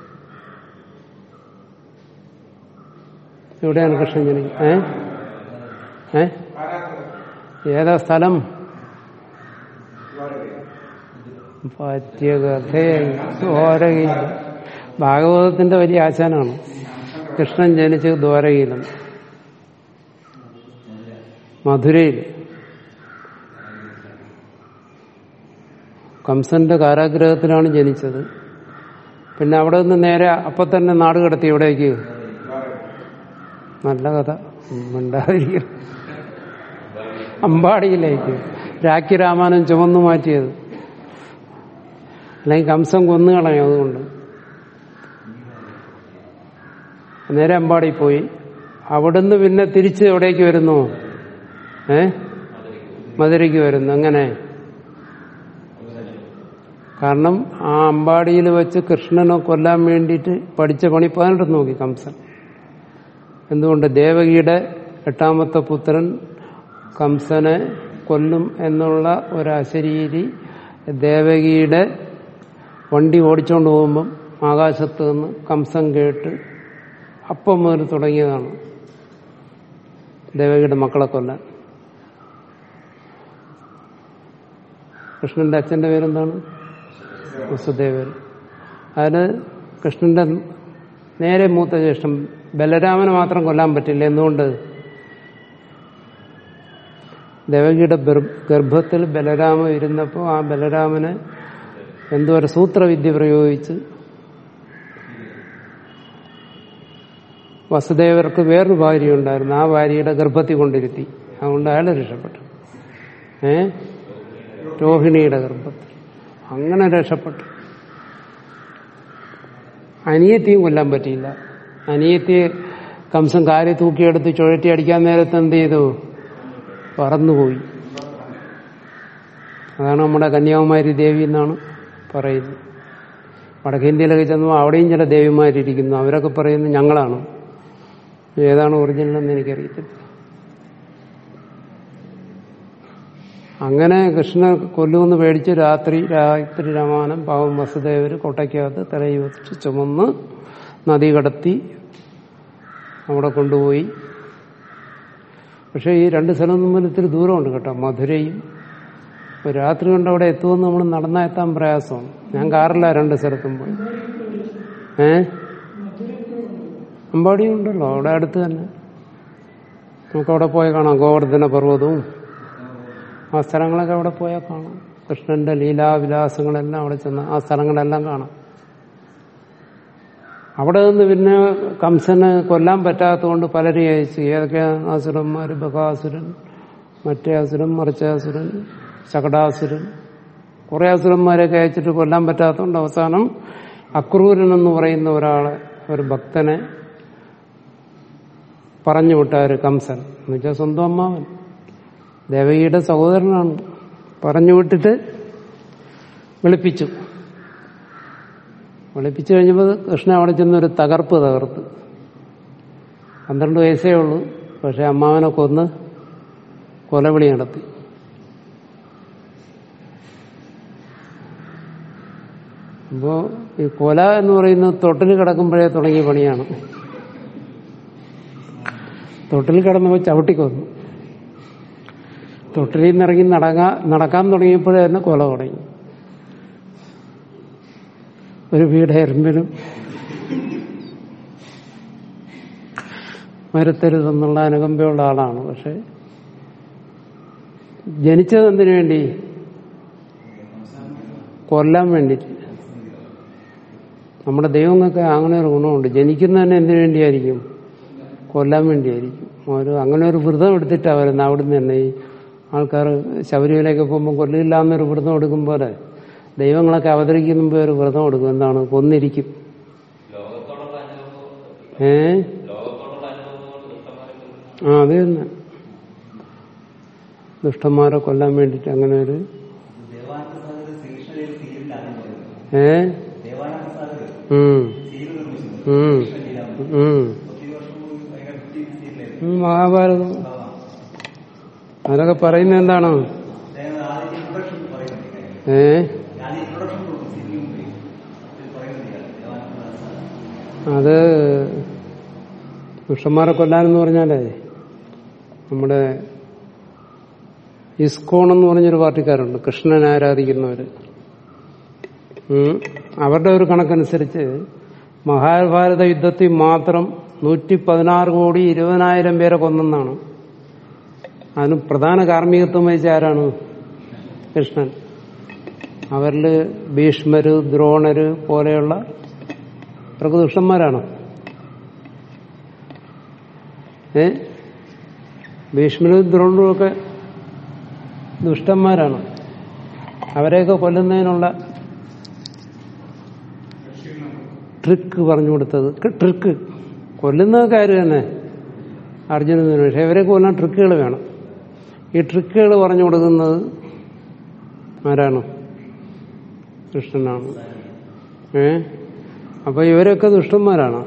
എവിടെയാണ് കൃഷ്ണൻ ജനിക്കുന്നത് ഏ ഏ ഏതാ സ്ഥലം പറ്റിയ ദ്വാരകയില്ല ഭാഗവതത്തിന്റെ വലിയ ആശാനാണ് കൃഷ്ണൻ ജനിച്ചത് ദ്വാരകയിലും മധുരയിൽ കംസന്റെ കാരാഗ്രഹത്തിലാണ് ജനിച്ചത് പിന്നെ അവിടെ നിന്ന് നേരെ അപ്പൊ തന്നെ നാട് കടത്തി എവിടേക്ക് നല്ല കഥ മിണ്ടാതിരിക്കും അമ്പാടിയിലേക്ക് രാഖി രാമായണം ചുമന്നു മാറ്റിയത് അല്ലെങ്കിൽ കംസം കൊന്നുകളയും അതുകൊണ്ട് നേരെ അമ്പാടി പോയി അവിടുന്ന് പിന്നെ തിരിച്ച് എവിടേക്ക് വരുന്നു ഏ മധുരയ്ക്ക് വരുന്നു അങ്ങനെ കാരണം ആ അമ്പാടിയിൽ വെച്ച് കൃഷ്ണനെ കൊല്ലാൻ വേണ്ടിയിട്ട് പഠിച്ച പണി പതിനെട്ട് നോക്കി കംസൻ എന്തുകൊണ്ട് ദേവകിയുടെ എട്ടാമത്തെ പുത്രൻ കംസനെ കൊല്ലും എന്നുള്ള ഒരശരീരി ദേവകിയുടെ വണ്ടി ഓടിച്ചുകൊണ്ട് പോകുമ്പം ആകാശത്ത് നിന്ന് കംസൻ കേട്ട് അപ്പം മുതൽ തുടങ്ങിയതാണ് ദേവകിയുടെ മക്കളെ കൊല്ലാൻ കൃഷ്ണന്റെ അച്ഛന്റെ പേരെന്താണ് വസുദേവൻ അതിന് കൃഷ്ണന്റെ നേരെ മൂത്ത ജ്യേഷ്ഠൻ ബലരാമനെ മാത്രം കൊല്ലാൻ പറ്റില്ല എന്തുകൊണ്ട് ദേവകിയുടെ ബർ- ഗർഭത്തിൽ ബലരാമൻ ഇരുന്നപ്പോൾ ആ ബലരാമനെ എന്തോ ഒരു സൂത്രവിദ്യ പ്രയോഗിച്ച് വസുദേവർക്ക് വേറൊരു ഭാര്യ ഉണ്ടായിരുന്നു ആ ഭാര്യയുടെ ഗർഭത്തിൽ കൊണ്ടിരുത്തി അതുകൊണ്ട് അയാൾ രക്ഷപ്പെട്ടു ഏ രോഹിണിയുടെ ഗർഭത്തിൽ അങ്ങനെ രക്ഷപ്പെട്ടു അനിയത്തിയും കൊല്ലാൻ പറ്റിയില്ല അനിയത്തിയെ കംസം കാരി തൂക്കിയെടുത്ത് ചുഴറ്റി അടിക്കാൻ നേരത്ത് എന്ത് ചെയ്തു പറന്നുപോയി അതാണ് നമ്മുടെ കന്യാകുമാരി ദേവി എന്നാണ് പറയുന്നത് വടക്കേന്ത്യയിലൊക്കെ ചെന്നപ്പോൾ അവിടെയും ചില ദേവിമാരിയിരിക്കുന്നു അവരൊക്കെ പറയുന്നത് ഞങ്ങളാണ് ഏതാണ് ഒറിജിനൽ എന്ന് എനിക്കറിയത്തില്ല അങ്ങനെ കൃഷ്ണ കൊല്ലുമെന്ന് പേടിച്ച് രാത്രി രാത്രി രാമാനം പാവം വസുദേവര് കൊട്ടയ്ക്കകത്ത് തലയിൽ വെച്ച് ചുമന്ന് നദി കടത്തി അവിടെ കൊണ്ടുപോയി പക്ഷെ ഈ രണ്ട് സ്ഥലം തമ്മിൽ ഇത്തിരി ദൂരമുണ്ട് കേട്ടോ മധുരയും ഇപ്പൊ രാത്രി കൊണ്ട് അവിടെ എത്തുമെന്ന് നമ്മൾ നടന്നാ എത്താൻ പ്രയാസമാണ് ഞാൻ കാറില്ല രണ്ട് സ്ഥലത്തും പോയി ഏ അമ്പാടിയും ഉണ്ടല്ലോ അവിടെ അടുത്ത് തന്നെ നമുക്ക് അവിടെ പോയി കാണാം ഗോവർദ്ധന പർവ്വതവും ആ സ്ഥലങ്ങളൊക്കെ അവിടെ പോയാൽ കാണാം കൃഷ്ണന്റെ ലീലാവിലാസങ്ങളെല്ലാം അവിടെ ചെന്ന് ആ സ്ഥലങ്ങളെല്ലാം കാണാം അവിടെ നിന്ന് പിന്നെ കംസന് കൊല്ലാൻ പറ്റാത്തതുകൊണ്ട് പലരും അയച്ചു ഏതൊക്കെ അസുരന്മാർ ബകാസുരൻ മറ്റേ അസുരൻ മറിച്ച അസുരൻ ശകടാസുരൻ കുറെ അസുരന്മാരെയൊക്കെ അയച്ചിട്ട് കൊല്ലാൻ പറ്റാത്തതുകൊണ്ട് അവസാനം അക്രൂരൻ എന്ന് പറയുന്ന ഒരാളെ ഒരു ഭക്തനെ പറഞ്ഞു വിട്ട ഒരു കംസൻ എന്ന് വെച്ചാൽ സ്വന്തം അമ്മാവൻ ദേവകിയുടെ സഹോദരനാണ് പറഞ്ഞു വിട്ടിട്ട് വിളിപ്പിച്ചു വിളിപ്പിച്ചു കഴിഞ്ഞപ്പോൾ കൃഷ്ണൻ അവിടെ ചെന്നൊരു തകർപ്പ് തകർത്ത് പന്ത്രണ്ട് വയസ്സേ ഉള്ളൂ പക്ഷെ അമ്മാവനെ കൊന്ന് കൊലവിളി നടത്തി അപ്പോ ഈ കൊല എന്ന് പറയുന്നത് തൊട്ടിൽ കിടക്കുമ്പോഴേ തുടങ്ങിയ പണിയാണ് തൊട്ടിൽ കിടന്നപ്പോൾ ചവിട്ടിക്കൊന്നു തൊട്ടിലിൽ നിന്ന് ഇറങ്ങി നടക്കാ നടക്കാൻ തുടങ്ങിയപ്പോഴേ തന്നെ കൊല തുടങ്ങി ഒരു വീട് എറുമ്പിനും മരത്തരുതെന്നുള്ള അനുകമ്പയുള്ള ആളാണ് പക്ഷെ ജനിച്ചത് എന്തിനു വേണ്ടി കൊല്ലാൻ വേണ്ടിയിട്ട് നമ്മുടെ ദൈവങ്ങൾക്ക് അങ്ങനെ ഒരു ഗുണമുണ്ട് ജനിക്കുന്നതന്നെ എന്തിനു വേണ്ടിയായിരിക്കും കൊല്ലാൻ വേണ്ടിയായിരിക്കും ഒരു അങ്ങനെ ഒരു വ്രതം എടുത്തിട്ടാണ് വരുന്നത് അവിടുന്ന് തന്നെ ഈ ആൾക്കാർ ശബരിമലയൊക്കെ പോകുമ്പോൾ കൊല്ലില്ല എന്നൊരു വ്രതം എടുക്കും പോലെ ദൈവങ്ങളൊക്കെ അവതരിക്കുന്ന മുമ്പ് ഒരു വ്രതം എടുക്കും എന്താണ് കൊന്നിരിക്കും ഏ ആ അത് തന്നെ ദുഷ്ടന്മാരെ കൊല്ലാൻ വേണ്ടിട്ട് അങ്ങനെ ഒരു ഏ ഉം. ഉം. ഉം. ഉം, മഹാഭാരതം അതൊക്കെ പറയുന്നത് എന്താണ് ഏ അത് ദുഷ്ടന്മാരെ കൊല്ലാനെന്ന് പറഞ്ഞാലേ നമ്മുടെ ഇസ്കോൺ എന്ന് പറഞ്ഞൊരു പാർട്ടിക്കാരുണ്ട് കൃഷ്ണനെ ആരാധിക്കുന്നവര് ഉം. അവരുടെ ഒരു കണക്കനുസരിച്ച് മഹാഭാരത യുദ്ധത്തിൽ മാത്രം നൂറ്റി പതിനാറ് കോടി ഇരുപതിനായിരം പേരെ കൊന്നെന്നാണ് അതിന് പ്രധാന കാർമ്മികത്വം വഹിച്ച ആരാണ് കൃഷ്ണൻ അവരില് ഭീഷ്മര് ദ്രോണര് പോലെയുള്ള അവർക്ക് ദുഷ്ടന്മാരാണ് ഏ ഭീഷ്മരും ദ്രോണരും ഒക്കെ ദുഷ്ടന്മാരാണ് അവരെയൊക്കെ കൊല്ലുന്നതിനുള്ള ട്രിക്ക് പറഞ്ഞു കൊടുത്തത് ക- ട്രിക്ക് കൊല്ലുന്നത് കാര്യം തന്നെ അർജുനന് പക്ഷെ ഇവരെ കൊല്ലാൻ ട്രിക്കുകൾ വേണം ഈ ട്രിക്കുകൾ പറഞ്ഞു കൊടുക്കുന്നത് ആരാണ് കൃഷ്ണനാണ് ഏ അപ്പൊ ഇവരൊക്കെ ദുഷ്ടന്മാരാണ്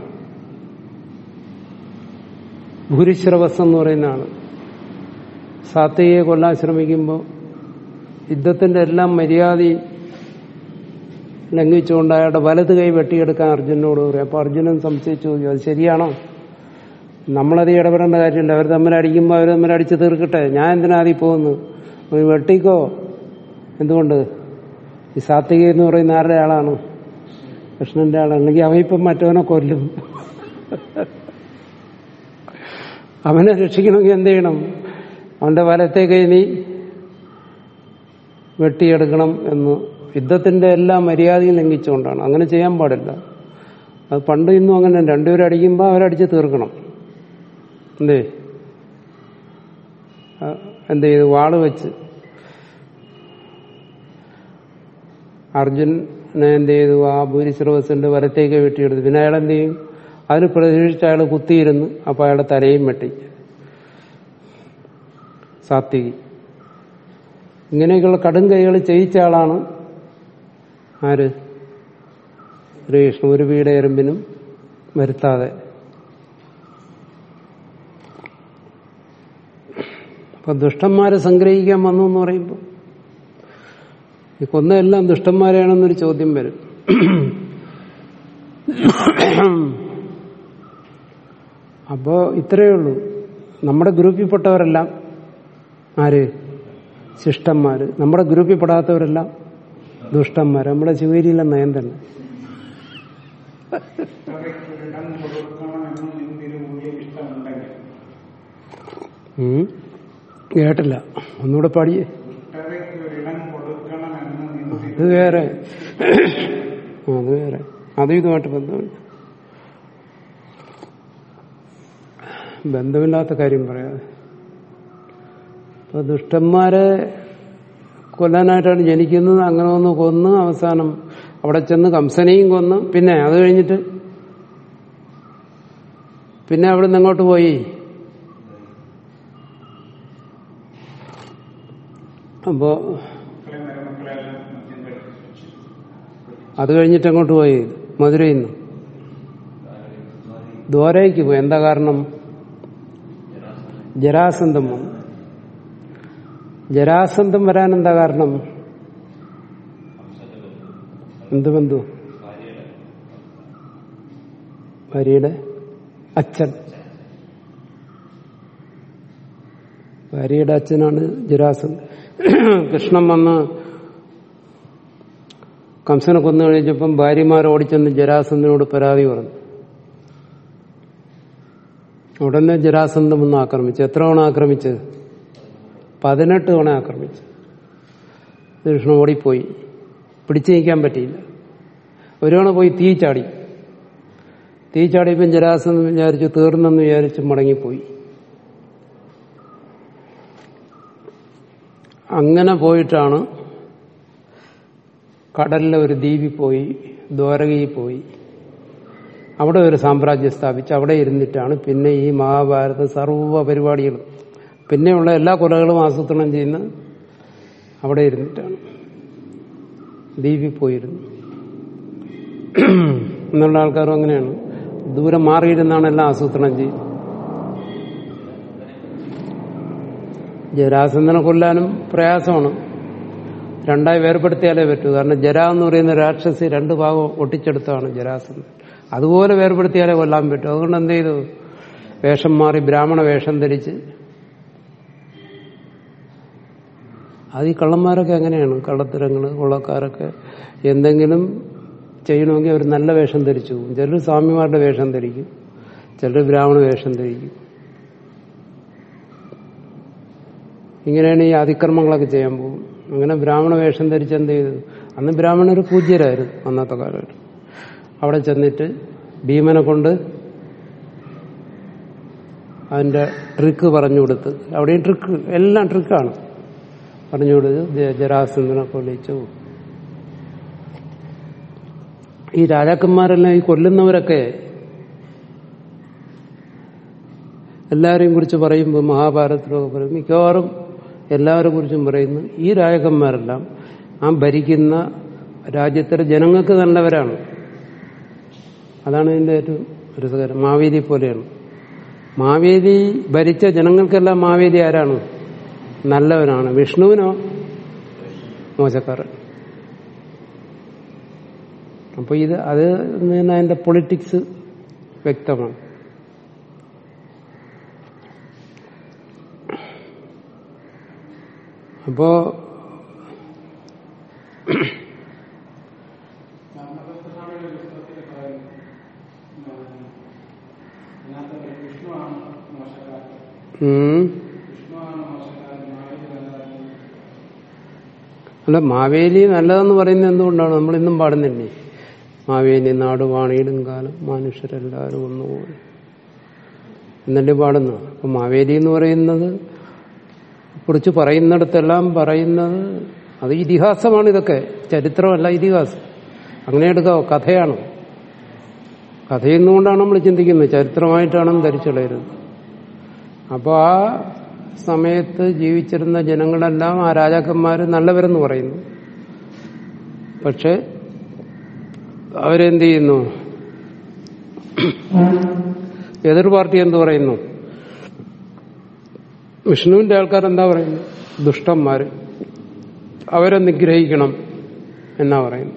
ഭൂരിശ്രവസ് എന്ന് പറയുന്ന ആള് സാത്വികയെ കൊല്ലാൻ ശ്രമിക്കുമ്പോൾ യുദ്ധത്തിന്റെ എല്ലാം മര്യാദയും ലംഘിച്ചുകൊണ്ട് അയാളുടെ വലത് കൈ വെട്ടിയെടുക്കാൻ അർജുനോട് പറയും അപ്പൊ അർജുനൻ സംശയിച്ചു ചോദിച്ചു അത് ശരിയാണോ നമ്മളത് ഇടപെടേണ്ട കാര്യമില്ല അവർ തമ്മിൽ അടിക്കുമ്പോൾ അവർ തമ്മിൽ അടിച്ച് തീർക്കട്ടെ ഞാൻ എന്തിനാ അതിൽ പോകുന്നു ഒരു വെട്ടിക്കോ എന്തുകൊണ്ട് ഈ സാത്വിക എന്ന് പറയുന്ന ആരുടെ ആളാണ് കൃഷ്ണന്റെ ആളാണ് അല്ലെങ്കിൽ അവൻ ഇപ്പം മറ്റവനെ കൊല്ലും അവനെ രക്ഷിക്കണമെങ്കിൽ എന്ത് ചെയ്യണം അവന്റെ വലത്തെ കൈ നീ വെട്ടിയെടുക്കണം എന്ന് യുദ്ധത്തിന്റെ എല്ലാ മര്യാദയും ലംഘിച്ചുകൊണ്ടാണ് അങ്ങനെ ചെയ്യാൻ പാടില്ല അത് പണ്ട് ഇന്നും അങ്ങനെ രണ്ടുപേരും അടിക്കുമ്പോൾ അവരടിച്ച് തീർക്കണം എന്തേ ആ, എന്ത് ചെയ്തു വാള് വെച്ച് അർജുനെ എന്ത് ചെയ്തു ആ ഭൂരിശ്രവസിന്റെ വലത്തേക്ക് വെട്ടിയെടുത്തു പിന്നെ അയാൾ എന്ത് ചെയ്യും അതിന് പ്രതിഷ്ഠിച്ച് അയാൾ കുത്തിയിരുന്നു അപ്പൊ അയാളുടെ തലയും വെട്ടി സാത്വികി ഇങ്ങനെയൊക്കെയുള്ള കടും കൈകൾ ചെയ്യിച്ച ആളാണ് ആര് ശ്രീകൃഷ്ണൻ ഒരു വീട് എറുമ്പിനും വരുത്താതെ അപ്പൊ ദുഷ്ടന്മാരെ സംഗ്രഹിക്കാൻ വന്നു എന്ന് പറയുമ്പോൾ ഈ കൊന്നതെല്ലാം ദുഷ്ടന്മാരെയാണെന്നൊരു ചോദ്യം വരും അപ്പോ ഇത്രയേ ഉള്ളൂ നമ്മുടെ ഗ്രൂപ്പിൽപ്പെട്ടവരെല്ലാം ആര് ശിഷ്ടന്മാര് നമ്മുടെ ഗ്രൂപ്പിൽ പെടാത്തവരെല്ലാം ദുഷ്ടന്മാര് നമ്മുടെ ശിവേരിയിലെ നയം തന്നെ ഇടം കൊടുക്കണമെന്ന് നിന്റെ ഉള്ളിൽ ഇഷ്ടമുണ്ടെങ്കിൽ ഉം. കേട്ടില്ല ഒന്നുകൂടെ പാടിയേ കുട്ടവയ്ക്ക് ഒരിടം കൊടുക്കണമെന്ന് നിന്റെ അത് വേറെ ആ, അത് വേറെ അതും ഇതുമായിട്ട് ബന്ധമില്ല ബന്ധമില്ലാത്ത കാര്യം പറയാതെ ഇപ്പൊ ദുഷ്ടന്മാരെ കൊല്ലാനായിട്ടാണ് ജനിക്കുന്നത് അങ്ങനെ ഒന്ന് കൊന്ന് അവസാനം അവിടെ ചെന്ന് കംസനെയും കൊന്ന് പിന്നെ അത് കഴിഞ്ഞിട്ട് പിന്നെ അവിടെ നിന്ന് എങ്ങോട്ട് പോയി അപ്പോ മക്കളെ മരുമക്കളെല്ലാം മദ്യം കഴിച്ചു അത് കഴിഞ്ഞിട്ട് എങ്ങോട്ട് പോയി മധുരയിൽ നിന്ന് ദ്വാരയ്ക്ക് പോയി എന്താ കാരണം ജരാസന്ധം വന്നു ജരാസന്ധം വരാൻ എന്താ കാരണം എന്ത് ബന്ധു ഭാര്യയുടെ അച്ഛൻ ഭാര്യയുടെ അച്ഛനാണ് ജരാസന്ധൻ കൃഷ്ണൻ വന്ന് കംസനെ കൊന്നു കഴിഞ്ഞപ്പം ഭാര്യമാർ ഓടിച്ചെന്ന് ജരാസന്ധനോട് പരാതി പറഞ്ഞു ഉടനെ ജരാസന്ധം ഒന്ന് ആക്രമിച്ചു എത്ര തവണ ആക്രമിച്ചത് പതിനെട്ട് തവണ ആക്രമിച്ചു കൃഷ്ണൻ ഓടിപ്പോയി പിടിച്ചു നീക്കാൻ പറ്റിയില്ല ഒരു തവണ പോയി തീ ചാടി തീ ചാടിയപ്പം ജരാസന്ധം വിചാരിച്ചു തീർന്നെന്ന് വിചാരിച്ച് മടങ്ങിപ്പോയി അങ്ങനെ പോയിട്ടാണ് കടലിലെ ഒരു ദ്വീപിൽ പോയി ദ്വാരകയിൽ പോയി അവിടെ ഒരു സാമ്രാജ്യം സ്ഥാപിച്ച് അവിടെ ഇരുന്നിട്ടാണ് പിന്നെ ഈ മഹാഭാരത സർവ്വ പരിപാടികളും പിന്നെയുള്ള എല്ലാ കൊലകളും ആസൂത്രണം ചെയ്യുന്ന അവിടെ ഇരുന്നിട്ടാണ് ദ്വീപിൽ പോയിരുന്നു എന്നുള്ള ആൾക്കാരും അങ്ങനെയാണ് ദൂരെ മാറിയിരുന്നാണ് എല്ലാം ആസൂത്രണം ചെയ്യുന്നത് ജരാസന്ധനെ കൊല്ലാനും പ്രയാസമാണ് രണ്ടായി വേർപെടുത്തിയാലേ പറ്റൂ കാരണം ജര എന്ന് പറയുന്ന രാക്ഷസി രണ്ട് ഭാഗം ഒട്ടിച്ചെടുത്താണ് ജരാസന്ധൻ അതുപോലെ വേർപെടുത്തിയാലേ കൊല്ലാൻ പറ്റൂ അതുകൊണ്ട് എന്ത് ചെയ്തു വേഷം മാറി ബ്രാഹ്മണ വേഷം ധരിച്ച് അത് ഈ കള്ളന്മാരൊക്കെ അങ്ങനെയാണ് കള്ളത്തരങ്ങൾ കൊള്ളക്കാരൊക്കെ എന്തെങ്കിലും ചെയ്യണമെങ്കിൽ അവർ നല്ല വേഷം ധരിച്ചു പോകും ചിലർ സ്വാമിമാരുടെ വേഷം ധരിക്കും ചിലർ ബ്രാഹ്മണ വേഷം ധരിക്കും ഇങ്ങനെയാണ് ഈ അതിക്രമങ്ങളൊക്കെ ചെയ്യാൻ പോകും അങ്ങനെ ബ്രാഹ്മണ വേഷം ധരിച്ച് എന്ത് ചെയ്തു അന്ന് ബ്രാഹ്മണർ പൂജ്യരായിരുന്നു അന്നത്തെ കാലത്ത് അവിടെ ചെന്നിട്ട് ഭീമനെ കൊണ്ട് അതിന്റെ ട്രിക്ക് പറഞ്ഞു കൊടുത്ത് അവിടെയും ട്രിക്ക് എല്ലാം ട്രിക്കാണ് പറഞ്ഞു കൊടുത്ത് ജ- ജരാസന്ധനെ കൊല്ലിച്ചു ഈ രാജാക്കന്മാരെല്ലാം ഈ കൊല്ലുന്നവരൊക്കെ എല്ലാവരെയും കുറിച്ച് പറയുമ്പോൾ മഹാഭാരതത്തിലൊക്കെ പറയും മിക്കവാറും എല്ലാവരെ കുറിച്ചും പറയുന്നു ഈ രാജാക്കന്മാരെല്ലാം ആ ഭരിക്കുന്ന രാജ്യത്തിലെ ജനങ്ങൾക്ക് നല്ലവരാണ് അതാണ് ഇതിന്റെ ഏറ്റവും രസകരം മാവേലി പോലെയാണ് മാവേലി ഭരിച്ച ജനങ്ങൾക്കെല്ലാം മാവേലി ആരാണ് നല്ലവനാണ് വിഷ്ണുവിനോ മോശക്കാരൻ അപ്പൊ ഇത് അത് നിന്ന് അതിന്റെ പൊളിറ്റിക്സ് വ്യക്തമാണ് അപ്പോ ധർമ്മപുത്രസ്വാമിയുടെ പുസ്തകത്തിൽ പറയുന്നു ഇതിനകത്ത് വിഷ്ണുവാണ് മോശക്കാരൻ ഉം, വിഷ്ണുവാണ് മോശക്കാരൻ മാവേലി നല്ലതാണ് അല്ല മാവേലി നല്ലതെന്ന് പറയുന്നത് എന്തുകൊണ്ടാണ് നമ്മൾ ഇന്നും പാടുന്നില്ലേ മാവേലി നാട് വാണിയിടും കാലം മനുഷ്യരെല്ലാവരും ഒന്നുപോലെ എന്നല്ലേ പാടുന്നു അപ്പൊ മാവേലി എന്ന് പറയുന്നത് കുറിച്ച് പറയുന്നിടത്തെല്ലാം പറയുന്നത് അത് ഇതിഹാസമാണ് ഇതൊക്കെ ചരിത്രമല്ല ഇതിഹാസം അങ്ങനെ എടുക്കാവോ കഥയാണ് കഥയെന്നുകൊണ്ടാണ് നമ്മൾ ചിന്തിക്കുന്നത് ചരിത്രമായിട്ടാണ് ധരിച്ചുകളയരുത് അപ്പോൾ ആ സമയത്ത് ജീവിച്ചിരുന്ന ജനങ്ങളെല്ലാം ആ രാജാക്കന്മാർ നല്ലവരെന്ന് പറയുന്നു പക്ഷെ അവരെന്ത് ചെയ്യുന്നു എതിർ പാർട്ടി എന്ത് പറയുന്നു വിഷ്ണുവിന്റെ ആൾക്കാർ എന്താ പറയുന്നു ദുഷ്ടന്മാര് അവരെ നിഗ്രഹിക്കണം എന്നാ പറയുന്നു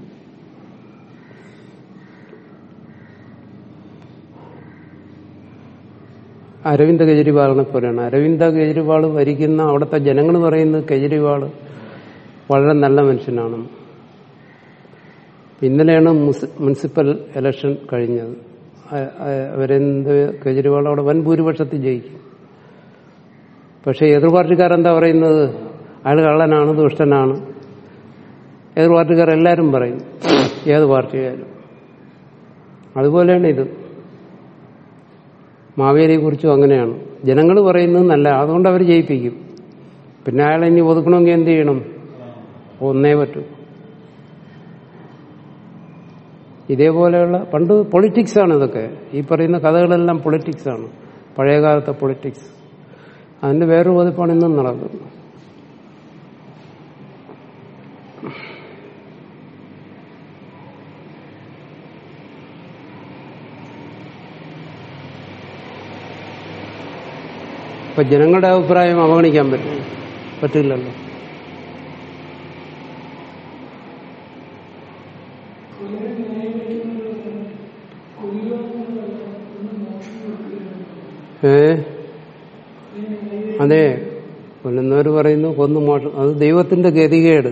അരവിന്ദ് കെജ്രിവാളിനെ പോലെയാണ് അരവിന്ദ് കെജ്രിവാൾ ഭരിക്കുന്ന അവിടുത്തെ ജനങ്ങൾ പറയുന്നത് കെജ്രിവാൾ വളരെ നല്ല മനുഷ്യനാണ് ഇന്നലെയാണ് മുസ്- മുനിസിപ്പൽ ഇലക്ഷൻ കഴിഞ്ഞത് അ- അ- അവരെന്ത് കെജ്രിവാൾ അവിടെ വൻ ഭൂരിപക്ഷത്തിൽ ജയിക്കും പക്ഷെ എതിർ പാർട്ടിക്കാരെന്താ പറയുന്നത് അയാൾ കള്ളനാണ് ദുഷ്ടനാണ് എതിർ പാർട്ടിക്കാർ എല്ലാവരും പറയും ഏത് പാർട്ടിയായാലും അതുപോലെയാണ് ഇത് മാവേലിയെ കുറിച്ചും അങ്ങനെയാണ് ജനങ്ങൾ പറയുന്നത് നല്ല അതുകൊണ്ട് അവർ ജയിപ്പിക്കും പിന്നെ അയാളെ ഇനി ഒതുക്കണമെങ്കിൽ എന്ത് ചെയ്യണം അപ്പോൾ ഒന്നേ പറ്റൂ ഇതേപോലെയുള്ള പണ്ട് പൊളിറ്റിക്സ് ആണ് ഇതൊക്കെ ഈ പറയുന്ന കഥകളെല്ലാം പൊളിറ്റിക്സ് ആണ് പഴയകാലത്തെ പൊളിറ്റിക്സ് അതിന്റെ വേറൊരു പതിപ്പാണ് ഇന്നും നടക്കുന്നത് ഇപ്പൊ ജനങ്ങളുടെ അഭിപ്രായം അവഗണിക്കാൻ പറ്റും പറ്റില്ലല്ലോ ഏ അതെ കൊല്ലുന്നവർ പറയുന്നു കൊന്നു മോഷം അത് ദൈവത്തിന്റെ ഗതികേട്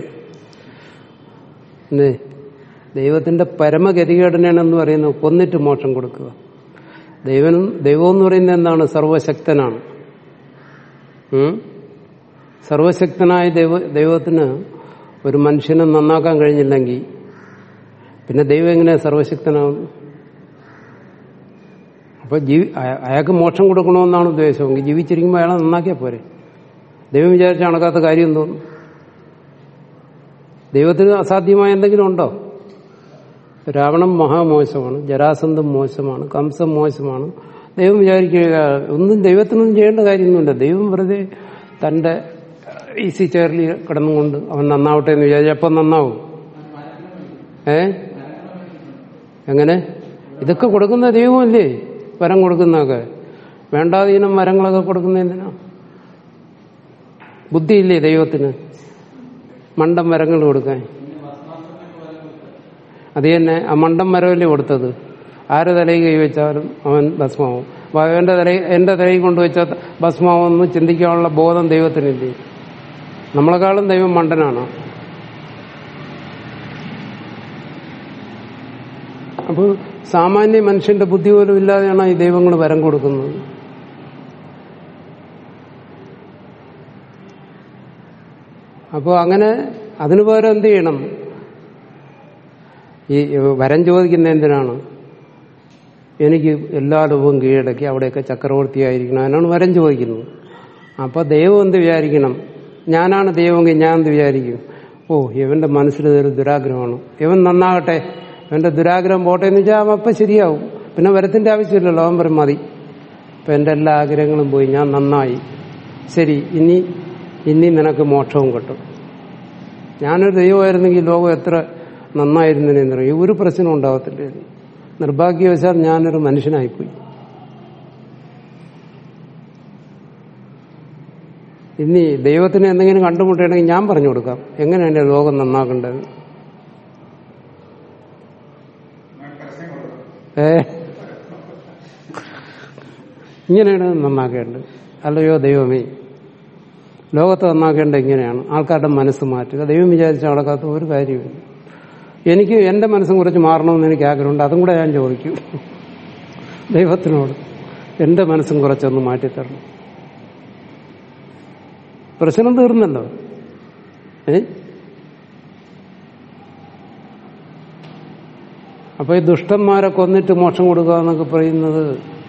എന്തേ ദൈവത്തിന്റെ പരമഗതികേടിനാണെന്ന് പറയുന്നത് കൊന്നിട്ട് മോക്ഷം കൊടുക്കുക ദൈവം ദൈവം എന്ന് പറയുന്നത് എന്താണ് സർവശക്തനാണ് ഉം? സർവശക്തനായ ദൈവ ദൈവത്തിന് ഒരു മനുഷ്യനെ നന്നാക്കാൻ കഴിഞ്ഞില്ലെങ്കിൽ പിന്നെ ദൈവം എങ്ങനെയാ സർവശക്തനാവുന്നു അപ്പൊ ജീവി അയ- അയാൾക്ക് മോക്ഷം കൊടുക്കണമെന്നാണ് ഉദ്ദേശമെങ്കിൽ ജീവിച്ചിരിക്കുമ്പോൾ അയാളെ നന്നാക്കിയാൽ പോരെ ദൈവം വിചാരിച്ച നടക്കാത്ത കാര്യം തോന്നും ദൈവത്തിന് അസാധ്യമായ എന്തെങ്കിലും ഉണ്ടോ രാവണം മഹാമോശമാണ് ജരാസന്ധം മോശമാണ് കംസം മോശമാണ് ദൈവം വിചാരിക്കുക ഒന്നും ദൈവത്തിനൊന്നും ചെയ്യേണ്ട കാര്യമൊന്നുമില്ല ദൈവം വെറുതെ തന്റെ ഈസി ചെയറിൽ കിടന്നുകൊണ്ട് അവൻ നന്നാവട്ടെ എന്ന് വിചാരിച്ചു അപ്പം നന്നാവും ഏ എങ്ങനെ ഇതൊക്കെ കൊടുക്കുന്ന ദൈവമല്ലേ വരം കൊടുക്കുന്നതൊക്കെ വേണ്ടാതീനം വരങ്ങളൊക്കെ കൊടുക്കുന്ന എന്തിനാ ബുദ്ധിയില്ലേ ദൈവത്തിന് മണ്ടം വരങ്ങൾ കൊടുക്കാൻ അത് തന്നെ ആ മണ്ടം മരമല്ലേ കൊടുത്തത് ആരെ തലയിൽ കൈവച്ചാലും അവൻ ഭസ്മാവും അപ്പൊ അവന്റെ തല എന്റെ തലയിൽ കൊണ്ടുവച്ചാൽ ഭസ്മാവെന്ന് ചിന്തിക്കാനുള്ള ബോധം ദൈവത്തിനില്ലേ നമ്മളെക്കാളും ദൈവം മണ്ടനാണ് അപ്പോൾ സാമാന്യ മനുഷ്യന്റെ ബുദ്ധി പോലും ഇല്ലാതെയാണ് ഈ ദൈവങ്ങൾ വരം കൊടുക്കുന്നത് അപ്പോൾ അങ്ങനെ അതിനു പകരം എന്ത് ചെയ്യണം ഈ വരം ചോദിക്കുന്ന എന്തിനാണ് എനിക്ക് എല്ലാ ലോകവും കീഴടക്കി അവിടെയൊക്കെ ചക്രവർത്തിയായിരിക്കണം അതിനാണ് വരം ചോദിക്കുന്നത് അപ്പൊ ദൈവം എന്ത് വിചാരിക്കണം ഞാനാണ് ദൈവമെങ്കിൽ ഞാൻ എന്ത് വിചാരിക്കും ഓ ഇവന്റെ മനസ്സിൽ ഇതൊരു ദുരാഗ്രഹമാണ് ഇവൻ നന്നാകട്ടെ ഇവന്റെ ദുരാഗ്രഹം പോട്ടെ എന്ന് വെച്ചാൽ അവൻ അപ്പം ശരിയാവും പിന്നെ വരത്തിന്റെ ആവശ്യമില്ലല്ലോ അവൻ പറയും മതി ഇപ്പൊ എന്റെ എല്ലാ ആഗ്രഹങ്ങളും പോയി ഞാൻ നന്നായി ശരി ഇനി ഇനി നിനക്ക് മോക്ഷവും കിട്ടും ഞാനൊരു ദൈവമായിരുന്നെങ്കിൽ ലോകം എത്ര നന്നായിരുന്നതിനെന്നറിയും ഒരു പ്രശ്നം ഉണ്ടാകത്തില്ലായിരുന്നു നിർഭാഗ്യവശാൽ ഞാനൊരു മനുഷ്യനായിപ്പോയി ഇനി ദൈവത്തിന് എന്തെങ്കിലും കണ്ടുമുട്ടുകയാണെങ്കിൽ ഞാൻ പറഞ്ഞു കൊടുക്കാം എങ്ങനെയാണ് എന്റെ ലോകം നന്നാക്കേണ്ടത് പരസ്യം കൊടുക്കും ഏ ഇങ്ങനെയാണ് നന്നാക്കേണ്ടത് അല്ലയോ ദൈവമേ ലോകത്തെ നന്നാക്കേണ്ടത് ഇങ്ങനെയാണ് ആൾക്കാരുടെ മനസ്സ് മാറ്റുക ദൈവം വിചാരിച്ച നടക്കാത്ത ഒരു കാര്യമില്ല എനിക്ക് എന്റെ മനസ്സും കുറച്ച് മാറണമെന്ന് എനിക്ക് ആഗ്രഹമുണ്ട് അതും കൂടെ ഞാൻ ചോദിക്കും ദൈവത്തിനോട് എന്റെ മനസ്സും കുറച്ചൊന്ന് മാറ്റിത്തരണം പ്രശ്നം തീർന്നല്ലോ ഏ അപ്പൊ ഈ ദുഷ്ടന്മാരെ കൊന്നിട്ട് മോക്ഷം കൊടുക്കുക എന്നൊക്കെ പറയുന്നത്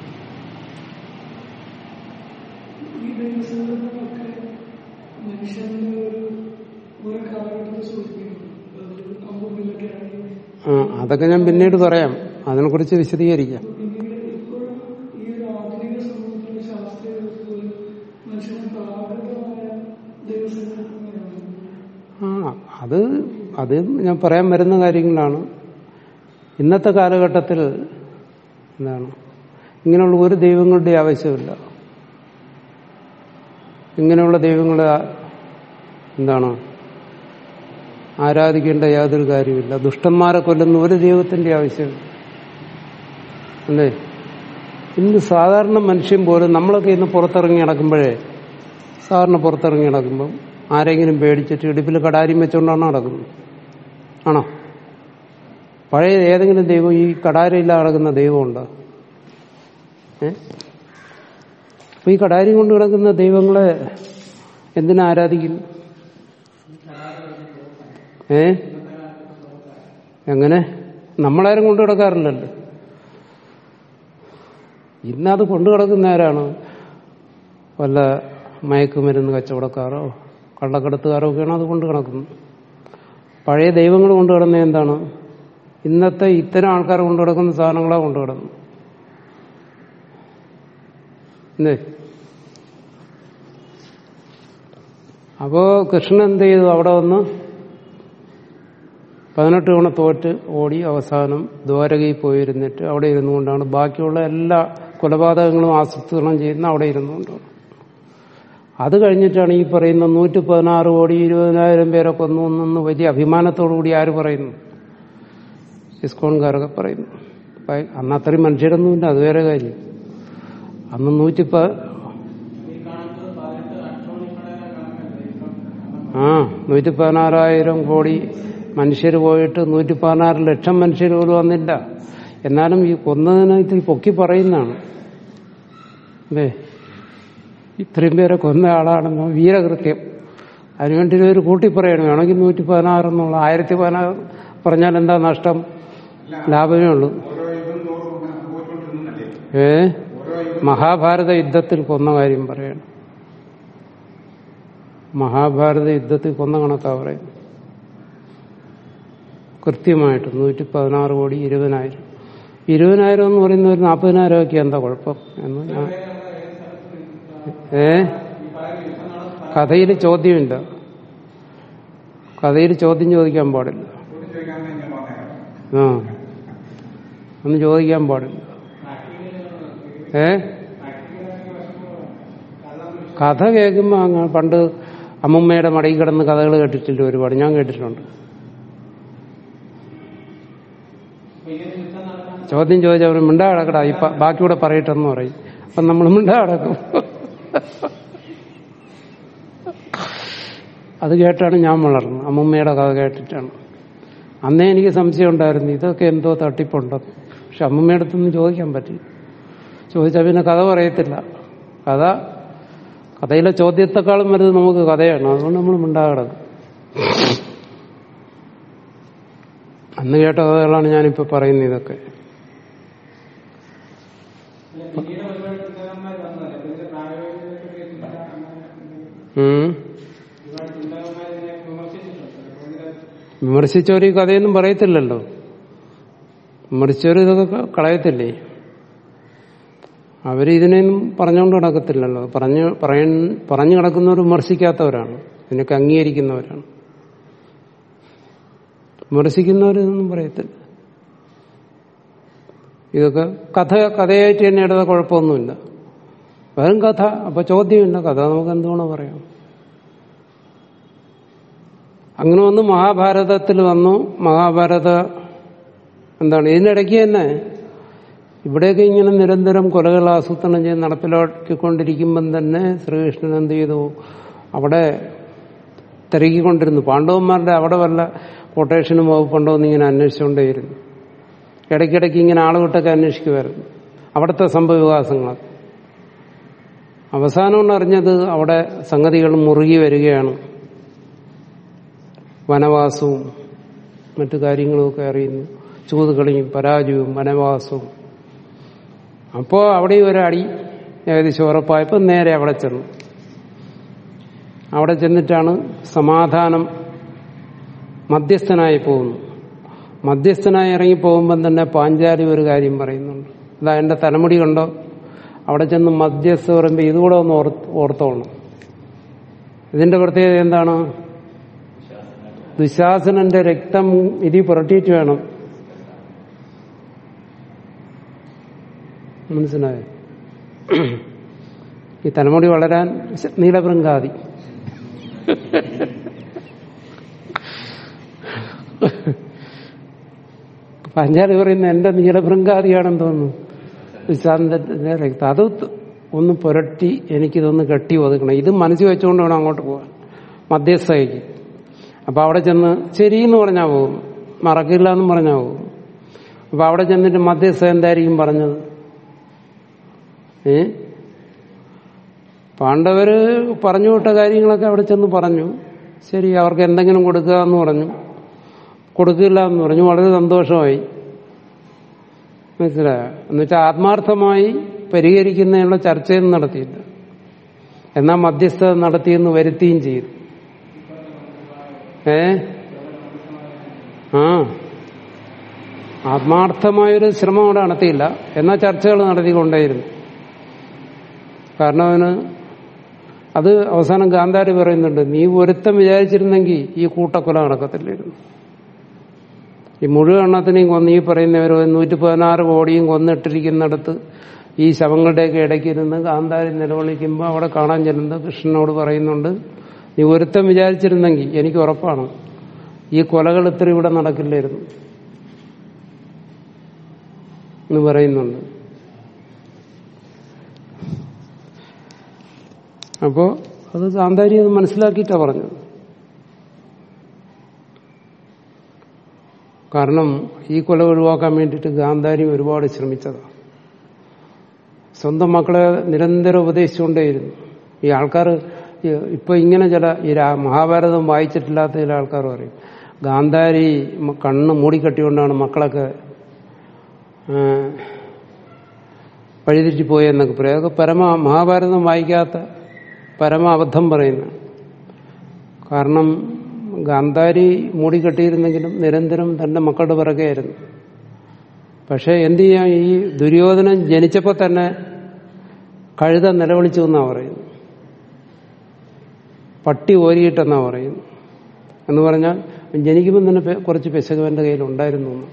ഈ ദൈവസങ്കല്പമൊക്കെ മനുഷ്യന്റെ ഒരു ഒരു കാലഘട്ടത്തെ സൂചിപ്പിക്കുന്നു അതൊരു അമ്പൂരിലൊക്കെ ആണെങ്കിൽ ആ, അതൊക്കെ ഞാൻ പിന്നീട് പറയാം അതിനെക്കുറിച്ച് വിശദീകരിക്കാം പിന്നീട് ഇപ്പോഴും ഈ ഒരു ആധുനിക സമൂഹത്തിലെ ശാസ്ത്രീയ പോലും മനുഷ്യന് പ്രാകൃതമായ ദൈവസങ്കല്പങ്ങളാണ് ആ അത് അത് ഞാൻ പറയാൻ വരുന്ന കാര്യങ്ങളാണ് ഇന്നത്തെ കാലഘട്ടത്തിൽ എന്താണ് ഇങ്ങനെയുള്ള ഒരു ദൈവങ്ങളുടെ ആവശ്യമില്ല ഇങ്ങനെയുള്ള ദൈവങ്ങളെ ആ- എന്താണ് ആരാധിക്കേണ്ട യാതൊരു കാര്യമില്ല ദുഷ്ടന്മാരെ കൊല്ലുന്ന ഒരു ദൈവത്തിന്റെ ആവശ്യമില്ല അല്ലേ ഇന്ന് സാധാരണ മനുഷ്യൻ പോലും നമ്മളൊക്കെ ഇന്ന് പുറത്തിറങ്ങി നടക്കുമ്പോഴേ സാധാരണ പുറത്തിറങ്ങി നടക്കുമ്പം ആരെങ്കിലും പേടിച്ചിട്ട് ഇടുപ്പിൽ കടാരിയും വെച്ചുകൊണ്ടാണ് നടക്കുന്നത് ആണോ പഴയ ഏതെങ്കിലും ദൈവം ഈ കടാരയില്ലാതെ നടക്കുന്ന ദൈവമുണ്ടോ ഏ അപ്പൊ ഈ കടാരി കൊണ്ട് കിടക്കുന്ന ദൈവങ്ങളെ എന്തിനാ ആരാധിക്കുന്നു ഏ എങ്ങനെ നമ്മളാരും കൊണ്ടു കിടക്കാറില്ലല്ലോ ഇന്നത് കൊണ്ടു കിടക്കുന്ന ആരാണ് വല്ല മയക്കുമരുന്ന് കച്ചവടക്കാരോ കള്ളക്കടത്തുകാരോ ഒക്കെയാണ് അത് കൊണ്ട് കിടക്കുന്നത് പഴയ ദൈവങ്ങൾ കൊണ്ടു കിടന്നത് എന്താണ് ഇന്നത്തെ ഇത്തരം ആൾക്കാർ കൊണ്ടു കിടക്കുന്ന സാധനങ്ങളാ കൊണ്ടു കിടന്നു എന്തേ അപ്പോ കൃഷ്ണൻ എന്ത് ചെയ്തു അവിടെ വന്ന് പതിനെട്ട് തവണ തോറ്റ് ഓടി അവസാനം ദ്വാരകയിൽ പോയിരുന്നിട്ട് അവിടെ ഇരുന്നുകൊണ്ടാണ് ബാക്കിയുള്ള എല്ലാ കൊലപാതകങ്ങളും ആസൂത്രണം ചെയ്യുന്ന അവിടെ ഇരുന്നുകൊണ്ടാണ് അത് കഴിഞ്ഞിട്ടാണ് ഈ പറയുന്ന നൂറ്റി പതിനാറ് കോടി ഇരുപതിനായിരം പേരെ കൊന്നു എന്നു വലിയ അഭിമാനത്തോടു കൂടി ആര് പറയുന്നു ഇസ്കോൺകാരൊക്കെ പറയുന്നു അപ്പൊ അന്ന് അത്രയും മനുഷ്യരൊന്നുമില്ല അത് വേറെ കാര്യം അന്ന് നൂറ്റി പ ആ നൂറ്റി പതിനാറായിരം കോടി മനുഷ്യർ പോയിട്ട് നൂറ്റി പതിനാറ് ലക്ഷം മനുഷ്യർ പോലും വന്നില്ല എന്നാലും ഈ കൊന്നതിനെ ഇത്തിരി പൊക്കി പറയുന്നതാണ് അല്ലേ ഇത്രയും പേരെ കൊന്ന ആളാണെന്നോ വീരകൃത്യം അതിനുവേണ്ടി ഒരു കൂട്ടി പറയണം വേണമെങ്കിൽ നൂറ്റി പതിനാറ് എന്നുള്ള ആയിരത്തി പതിനാറ് പറഞ്ഞാൽ എന്താ നഷ്ടം ലാഭമേ ഉള്ളൂ ഓരോ യുഗം തോറും ഇങ്ങനെ സംഭവിച്ചുകൊണ്ടിരുന്നല്ലേ ഏ ഓരോ യുഗം മഹാഭാരത യുദ്ധത്തിൽ കൊന്ന കാര്യം പറയണം മഹാഭാരത യുദ്ധത്തിൽ കൊന്ന കണക്കാ പറയുന്നത് കൃത്യമായിട്ട് നൂറ്റി പതിനാറ് കോടി ഇരുപതിനായിരം ഇരുപതിനായിരം എന്ന് പറയുന്ന ഒരു നാൽപ്പതിനായിരം ഒക്കെ എന്താ കുഴപ്പം എന്ന് ഞാൻ ഏ കഥയിൽ ചോദ്യമില്ല കഥയിൽ ചോദ്യം ചോദിക്കാൻ പാടില്ല ചോദ്യം ചോദിക്കാമെന്ന് ഞാൻ പറഞ്ഞേക്കാം ആ ഒന്നും ചോദിക്കാൻ പാടില്ല ഏ കഥ കേൾക്കുമ്പോ അങ്ങ് പണ്ട് അമ്മുമ്മയുടെ മടയിൽ കിടന്ന് കഥകൾ കേട്ടിട്ടില്ല ഒരുപാട് ഞാൻ കേട്ടിട്ടുണ്ട് ചോദ്യം ചോദിച്ചാൽ അവർ മിണ്ടാ കിടക്കടാ ഈ പ- ബാക്കിയൂടെ പറയട്ടെന്ന് പറയും അപ്പൊ നമ്മൾ മിണ്ടാ കിടക്കും അത് കേട്ടാണ് ഞാൻ വളർന്നത് അമ്മുമ്മയുടെ കഥ കേട്ടിട്ടാണ് അന്നേ എനിക്ക് സംശയം ഉണ്ടായിരുന്നു ഇതൊക്കെ എന്തോ തട്ടിപ്പുണ്ടെന്ന് പക്ഷെ അമ്മുമ്മയുടെ അടുത്തൊന്നും ചോദിക്കാൻ പറ്റി ചോദിച്ചാൽ പിന്നെ കഥ പറയത്തില്ല കഥ കഥയിലെ ചോദ്യത്തെക്കാളും വലുത് നമുക്ക് കഥയാണ് അതുകൊണ്ട് നമ്മൾ മിണ്ടാകിടക്കും അന്ന് കേട്ട കഥകളാണ് ഞാനിപ്പോ പറയുന്നത് ഇതൊക്കെ ഉം. വിമർശിച്ചവർ ഈ കഥയൊന്നും പറയത്തില്ലല്ലോ വിമർശിച്ചവർ ഇതൊക്കെ ക- കളയത്തില്ലേ അവര് ഇതിനെയൊന്നും പറഞ്ഞുകൊണ്ട് നടക്കത്തില്ലല്ലോ പറഞ്ഞു പറയ പറഞ്ഞു കിടക്കുന്നവർ വിമർശിക്കാത്തവരാണ് ഇതിനൊക്കെ അംഗീകരിക്കുന്നവരാണ് വിമർശിക്കുന്നവരിതൊന്നും പറയത്തില്ല ഇതൊക്കെ കഥ കഥയായിട്ട് തന്നെ ഇടത കുഴപ്പമൊന്നുമില്ല വെറും കഥ അപ്പൊ ചോദ്യമില്ല കഥ നമുക്ക് എന്തുവേണോ പറയാം അങ്ങനെ വന്ന് മഹാഭാരതത്തിൽ വന്നു മഹാഭാരത എന്താണ് ഇതിനിടയ്ക്ക് തന്നെ ഇവിടെയൊക്കെ ഇങ്ങനെ നിരന്തരം കൊലകൾ ആസൂത്രണം ചെയ്ത് നടപ്പിലാക്കിക്കൊണ്ടിരിക്കുമ്പം തന്നെ ശ്രീകൃഷ്ണൻ എന്ത് ചെയ്തു അവിടെ തിരക്കിക്കൊണ്ടിരുന്നു പാണ്ഡവന്മാരുടെ അവിടെ വല്ല കൊട്ടേഷനും വകുപ്പുണ്ടോ എന്ന് ഇങ്ങനെ അന്വേഷിച്ചുകൊണ്ടേയിരുന്നു ഇടയ്ക്കിടയ്ക്ക് ഇങ്ങനെ ആളുവിട്ടൊക്കെ അന്വേഷിക്കുമായിരുന്നു അവിടുത്തെ സംഭവ വികാസങ്ങൾ അവസാനം അറിഞ്ഞത് അവിടെ സംഗതികൾ മുറുകി വരികയാണ് വനവാസവും മറ്റു കാര്യങ്ങളുമൊക്കെ അറിയുന്നു ചൂതുകളിയും പരാജയവും വനവാസവും അപ്പോ അവിടെ ഒരു അടി ഏകദേശം ഉറപ്പായപ്പോൾ നേരെ അവിടെ ചെന്നു അവിടെ ചെന്നിട്ടാണ് സമാധാനം മധ്യസ്ഥനായി പോകുന്നു മധ്യസ്ഥനായി ഇറങ്ങി പോകുമ്പം തന്നെ പാഞ്ചാലി ഒരു കാര്യം പറയുന്നുണ്ട് അതാ എന്റെ തലമുടി കണ്ടോ അവിടെ ചെന്ന് മധ്യസ്ഥ പറയുമ്പോൾ ഇതുകൂടെ ഒന്ന് ഓർത്ത് ഓർത്തോണം ഇതിന്റെ പ്രത്യേകത എന്താണ് ദുശാസനന്റെ രക്തം ഇതി പുരട്ടിയിട്ട് വേണം മനസ്സിലായോ ഈ തലമുടി വളരാൻ നീലഭൃങ്കാതി പഞ്ചാരി പറയുന്ന എന്റെ നീലഭൃങ്കാതിയാണെന്ന് തോന്നുന്നു ദുശാസനന്റെ രക്തം അത് ഒന്ന് പുരട്ടി എനിക്കിതൊന്ന് കെട്ടി ഒതുക്കണം ഇത് മനസ്സിൽ വെച്ചുകൊണ്ട് വേണം അങ്ങോട്ട് പോകാൻ മധ്യസ്ഥയ്ക്ക് അപ്പൊ അവിടെ ചെന്ന് ശരിയെന്ന് പറഞ്ഞാൽ പോകും മറക്കില്ല എന്നും പറഞ്ഞാൽ പോകും അപ്പൊ അവിടെ ചെന്നിട്ട് മധ്യസ്ഥ എന്തായിരിക്കും പറഞ്ഞത് ഏ പാണ്ഡവര് പറഞ്ഞു വിട്ട കാര്യങ്ങളൊക്കെ അവിടെ ചെന്ന് പറഞ്ഞു ശരി അവർക്ക് എന്തെങ്കിലും കൊടുക്കുക എന്ന് പറഞ്ഞു കൊടുക്കില്ല എന്ന് പറഞ്ഞു വളരെ സന്തോഷമായി മനസ്സിലായോ എന്നുവെച്ചാൽ ആത്മാർത്ഥമായി പരിഹരിക്കുന്നതിനുള്ള ചർച്ചയൊന്നും നടത്തിയില്ല എന്നാൽ മധ്യസ്ഥത നടത്തിയെന്ന് വരുത്തുകയും ചെയ്തു ഏ ആ ആത്മാർത്ഥമായൊരു ശ്രമം അവിടെ നടത്തിയില്ല എന്നാൽ ചർച്ചകൾ നടത്തിക്കൊണ്ടേയിരുന്നു കാരണം അവന് അത് അവസാനം ഗാന്ധാരി പറയുന്നുണ്ട് നീ ഒരുത്തം വിചാരിച്ചിരുന്നെങ്കിൽ ഈ കൂട്ടക്കൊല നടക്കത്തില്ലായിരുന്നു ഈ മുഴുവൻ എണ്ണത്തിനെയും കൊന്ന് ഈ പറയുന്നവരോ നൂറ്റി പതിനാറ് കോടിയും കൊന്നിട്ടിരിക്കുന്നിടത്ത് ഈ ശവങ്ങളുടെയൊക്കെ ഇടയ്ക്ക് ഇരുന്ന് ഗാന്ധാരി നിലവിളിക്കുമ്പോൾ അവിടെ കാണാൻ ചെല്ലുന്നത് കൃഷ്ണനോട് പറയുന്നുണ്ട് നീ ഒരുത്തം വിചാരിച്ചിരുന്നെങ്കിൽ എനിക്ക് ഉറപ്പാണ് ഈ കൊലകൾ ഇത്ര ഇവിടെ നടക്കില്ലായിരുന്നു എന്ന് പറയുന്നുണ്ട് അപ്പോ അത് ഗാന്ധാരി അത് മനസ്സിലാക്കിയിട്ടാ പറഞ്ഞത് കാരണം ഈ കൊല ഒഴിവാക്കാൻ വേണ്ടിയിട്ട് ഗാന്ധാരി ഒരുപാട് ശ്രമിച്ചതാണ് സ്വന്തം മക്കളെ നിരന്തരം ഉപദേശിച്ചുകൊണ്ടേയിരുന്നു ഈ ആൾക്കാർ ഇപ്പൊ ഇങ്ങനെ ചില ഈ രാ- മഹാഭാരതം വായിച്ചിട്ടില്ലാത്ത ചില ആൾക്കാർ പറയും ഗാന്ധാരി മ- കണ്ണ് മൂടിക്കെട്ടിക്കൊണ്ടാണ് മക്കളൊക്കെ ആ, വഴിതെറ്റിപ്പോയെന്നൊക്കെ പറയും അതൊക്കെ പരമ മഹാഭാരതം വായിക്കാത്ത പരമ അബദ്ധം പറയുന്ന കാരണം ഗാന്ധാരി മൂടിക്കെട്ടിയിരുന്നെങ്കിലും നിരന്തരം തന്റെ മക്കളുടെ പിറകെയായിരുന്നു പക്ഷെ എന്ത് ചെയ്യാം ഈ ദുര്യോധനൻ ജനിച്ചപ്പോൾ തന്നെ കഴുത നിലവിളിച്ചു എന്നാ പറയുന്നു പട്ടി ഓരിയിട്ടെന്നാ പറയുന്നു എന്ന് പറഞ്ഞാൽ ജനിക്കുമ്പോൾ തന്നെ പെ- കുറച്ച് പെശകവന്റെ കയ്യിൽ ഉണ്ടായിരുന്നു എന്ന്.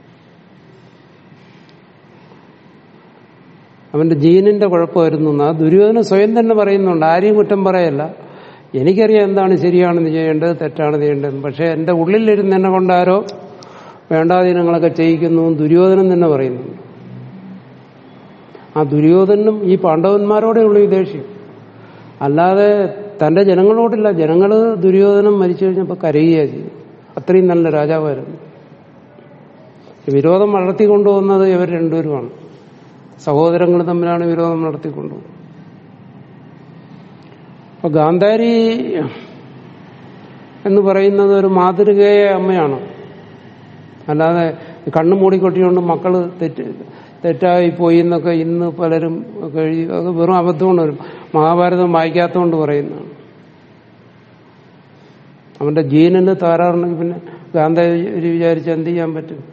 അവന്റെ ജീനിന്റെ കുഴപ്പമായിരുന്നു എന്ന്. ആ ദുര്യോധന സ്വയം തന്നെ പറയുന്നുണ്ട് ആരെയും കുറ്റം പറയല്ല എനിക്കറിയാം എന്താണ് ശരിയാണെന്ന് ചെയ്യേണ്ടത് തെറ്റാണെന്ന് ചെയ്യേണ്ടത് പക്ഷെ എന്റെ ഉള്ളിലിരുന്ന് എന്നെ കൊണ്ടാരോ വേണ്ടാധീനങ്ങളൊക്കെ ചെയ്യിക്കുന്നു എന്ന് ദുര്യോധനൻ തന്നെ പറയുന്നുണ്ട് ആ ദുര്യോധനും ഈ പാണ്ഡവന്മാരോടെ ഉള്ളൂ ഈ ദേഷ്യം അല്ലാതെ തന്റെ ജനങ്ങളോടില്ല ജനങ്ങള് ദുര്യോധനം മരിച്ചു കഴിഞ്ഞപ്പോൾ കരയുകയാണ് ചെയ്യും അത്രയും നല്ല രാജാവായിരുന്നു വിരോധം വളർത്തിക്കൊണ്ടുപോകുന്നത് ഇവർ രണ്ടുപേരുമാണ് സഹോദരങ്ങൾ തമ്മിലാണ് വിരോധം നടത്തിക്കൊണ്ടുപോകുന്നത് അപ്പൊ ഗാന്ധാരി എന്ന് പറയുന്നത് ഒരു മാതൃകയെ അമ്മയാണ് അല്ലാതെ കണ്ണു മൂടിക്കൊട്ടിക്കൊണ്ട് മക്കള് തെറ്റ് തെറ്റായി പോയി എന്നൊക്കെ ഇന്ന് പലരും കഴി അത് വെറും അബദ്ധമാണ് വരും മഹാഭാരതം വായിക്കാത്തതുകൊണ്ട് പറയുന്നതാണ് അവന്റെ ജീനിന് താരാറുണ്ടെങ്കിൽ പിന്നെ ഗാന്ധാരി വിചാരിച്ച് എന്ത് ചെയ്യാൻ പറ്റും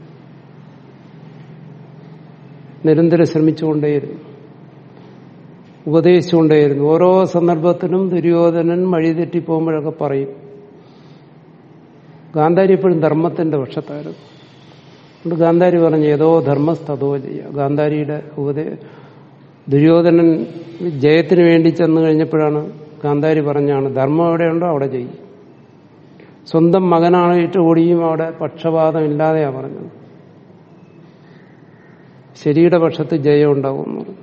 നിരന്തരം ശ്രമിച്ചുകൊണ്ടേയിരുന്നു ഉപദേശിച്ചുകൊണ്ടേയിരുന്നു ഓരോ സന്ദർഭത്തിലും ദുര്യോധനൻ വഴിതെറ്റി പോകുമ്പോഴൊക്കെ പറയും ഗാന്ധാരി എപ്പോഴും ധർമ്മത്തിന്റെ പക്ഷത്തായിരുന്നു അതുകൊണ്ട് ഗാന്ധാരി പറഞ്ഞു ഏതോ ധർമ്മസ്തതോ ചെയ്യ ഗാന്ധാരിയുടെ ഉപദേ ദുര്യോധനൻ ജയത്തിന് വേണ്ടി ചെന്ന് കഴിഞ്ഞപ്പോഴാണ് ഗാന്ധാരി പറഞ്ഞാണ് ധർമ്മം എവിടെയുണ്ടോ അവിടെ ചെയ്യും സ്വന്തം മകനാണ് കൂടിയും അവിടെ പക്ഷപാതം ഇല്ലാതെയാ പറഞ്ഞത് ശരിയുടെ പക്ഷത്ത് ജയം ഉണ്ടാവും എന്ന് പറഞ്ഞു.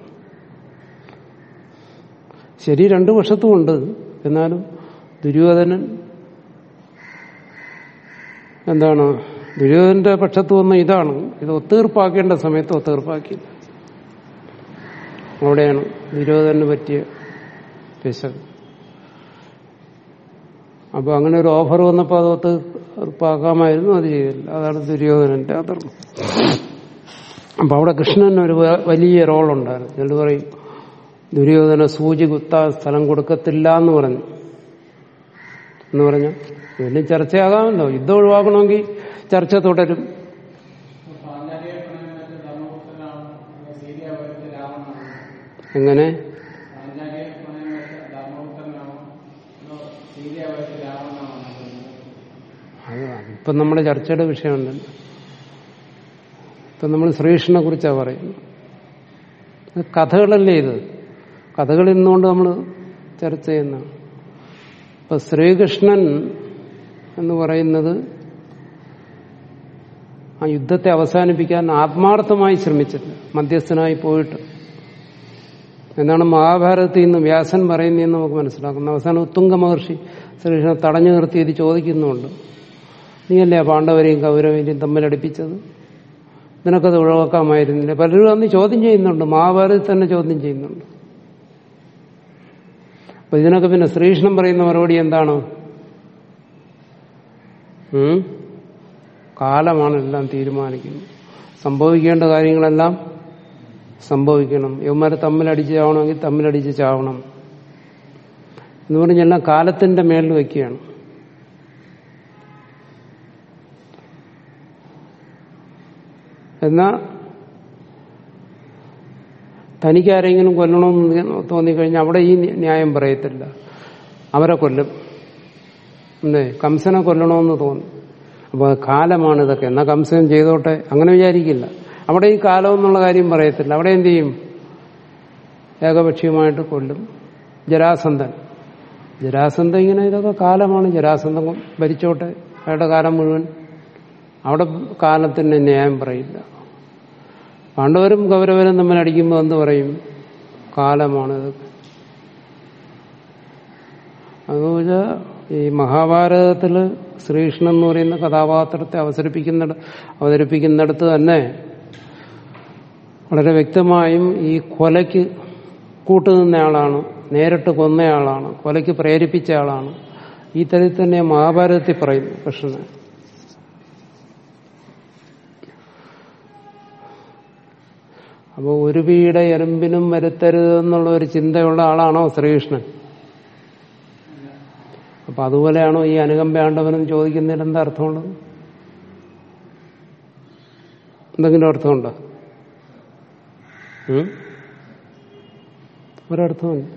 ശരി രണ്ടു പക്ഷത്തും ഉണ്ട് എന്നാലും ദുര്യോധനൻ എന്താണ് ദുര്യോധനന്റെ പക്ഷത്ത് വന്ന ഇതാണ് ഇത് ഒത്തീർപ്പാക്കേണ്ട സമയത്ത് ഒത്തീർപ്പാക്കിയില്ല അവിടെയാണ് ദുര്യോധനന് പറ്റിയ പിശക് അപ്പൊ അങ്ങനെ ഒരു ഓഫർ വന്നപ്പോൾ അത് ഒത്തീർപ്പാക്കാമായിരുന്നു അത് ചെയ്തില്ല അതാണ് ദുര്യോധനന്റെ അധർമ്മം അപ്പൊ അവിടെ കൃഷ്ണൻ ഒരു വ- വലിയ റോളുണ്ടായിരുന്നു എന്നിട്ട് പറയും ദുര്യോധന സൂചി കുത്താൻ സ്ഥലം കൊടുക്കത്തില്ല എന്ന് പറഞ്ഞു എന്ന് പറഞ്ഞു വീണ്ടും ചർച്ചയാകാമല്ലോ യുദ്ധം ഒഴിവാക്കണമെങ്കിൽ ചർച്ച തുടരും എങ്ങനെ അത് ഇപ്പൊ നമ്മുടെ ചർച്ചയുടെ വിഷയമുണ്ടല്ലോ ഇപ്പൊ നമ്മൾ ശ്രീകൃഷ്ണനെ കുറിച്ചാണ് പറയുന്നത് ഇത് കഥകളല്ലേ ഇത് കഥകൾ ഇന്നുകൊണ്ട് നമ്മൾ ചർച്ച ചെയ്യുന്ന ഇപ്പൊ ശ്രീകൃഷ്ണൻ എന്ന് പറയുന്നത് ആ യുദ്ധത്തെ അവസാനിപ്പിക്കാൻ ആത്മാർത്ഥമായി ശ്രമിച്ചില്ല മധ്യസ്ഥനായി പോയിട്ട് എന്നാണ് മഹാഭാരതത്തിൽ നിന്ന് വ്യാസൻ പറയുന്നതെന്ന് നമുക്ക് മനസ്സിലാക്കുന്നത് അവസാനം ഉത്തുംഗ മഹർഷി ശ്രീകൃഷ്ണനെ തടഞ്ഞു നിർത്തി ഇത് ചോദിക്കുന്നുണ്ട് നീയല്ലേ ആ പാണ്ഡവരെയും കൗരവരെയും തമ്മിലടിപ്പിച്ചത് നിനക്കത് ഒഴിവാക്കാമായിരുന്നില്ല പലരും അന്ന് ചോദ്യം ചെയ്യുന്നുണ്ട് മഹാഭാരതത്തിൽ തന്നെ ചോദ്യം ചെയ്യുന്നുണ്ട് അപ്പൊ ഇതിനൊക്കെ പിന്നെ ശ്രീകൃഷ്ണൻ പറയുന്ന മറുപടി എന്താണ് ഉം? കാലമാണ് എല്ലാം തീരുമാനിക്കുന്നത് സംഭവിക്കേണ്ട കാര്യങ്ങളെല്ലാം സംഭവിക്കണം യവന്മാരെ തമ്മിലടിച്ച് ചാവണമെങ്കിൽ തമ്മിലടിച്ച് ചാവണം എന്ന് പറഞ്ഞെല്ലാം കാലത്തിന്റെ മേളിൽ വയ്ക്കുകയാണ് എന്നാ തനിക്ക് ആരെങ്കിലും കൊല്ലണമെന്ന് തോന്നിക്കഴിഞ്ഞാൽ അവിടെ ഈ ന്യായം പറയത്തില്ല അവരെ കൊല്ലും എന്തേ കംസനെ കൊല്ലണമെന്ന് തോന്നി അപ്പോൾ കാലമാണ് ഇതൊക്കെ എന്നാ കംസൻ ചെയ്തോട്ടെ അങ്ങനെ വിചാരിക്കില്ല അവിടെ ഈ കാലം എന്നുള്ള കാര്യം പറയത്തില്ല അവിടെ എന്ത് ചെയ്യും ഏകപക്ഷീയമായിട്ട് കൊല്ലും ജരാസന്ധൻ ജരാസന്ധൻ ഇങ്ങനെ ഇതൊക്കെ കാലമാണ് ജരാസന്ധം ഭരിച്ചോട്ടെ അയാളുടെ കാലം മുഴുവൻ അവിടെ കാലത്തിന് ന്യായം പറയില്ല പാണ്ഡവരും കൗരവരും തമ്മിൽ അടിക്കുമ്പോൾ എന്ത് പറയും കാലമാണ് ഇതൊക്കെ അതുപോലെ ഈ മഹാഭാരതത്തിൽ ശ്രീകൃഷ്ണൻ എന്ന് പറയുന്ന കഥാപാത്രത്തെ അവതരിപ്പിക്കുന്നിട അവതരിപ്പിക്കുന്നിടത്ത് തന്നെ വളരെ വ്യക്തമായും ഈ കൊലയ്ക്ക് കൂട്ടുനിന്നയാളാണ് നേരിട്ട് കൊന്നയാളാണ് കൊലയ്ക്ക് പ്രേരിപ്പിച്ച ആളാണ് ഈ തരത്തിൽ തന്നെ മഹാഭാരതത്തിൽ പറയുന്നു കൃഷ്ണനെ അപ്പോൾ ഒരു വീട എറുമ്പിനും വരുത്തരുത് എന്നുള്ള ഒരു ചിന്തയുള്ള ആളാണോ ശ്രീകൃഷ്ണൻ അപ്പൊ അതുപോലെയാണോ ഈ അനുകമ്പയാണ്ടവനും ചോദിക്കുന്നതിൽ എന്താ അർത്ഥമുള്ളത് എന്തെങ്കിലും അർത്ഥമുണ്ടോ ഉം? ഒരർത്ഥമില്ല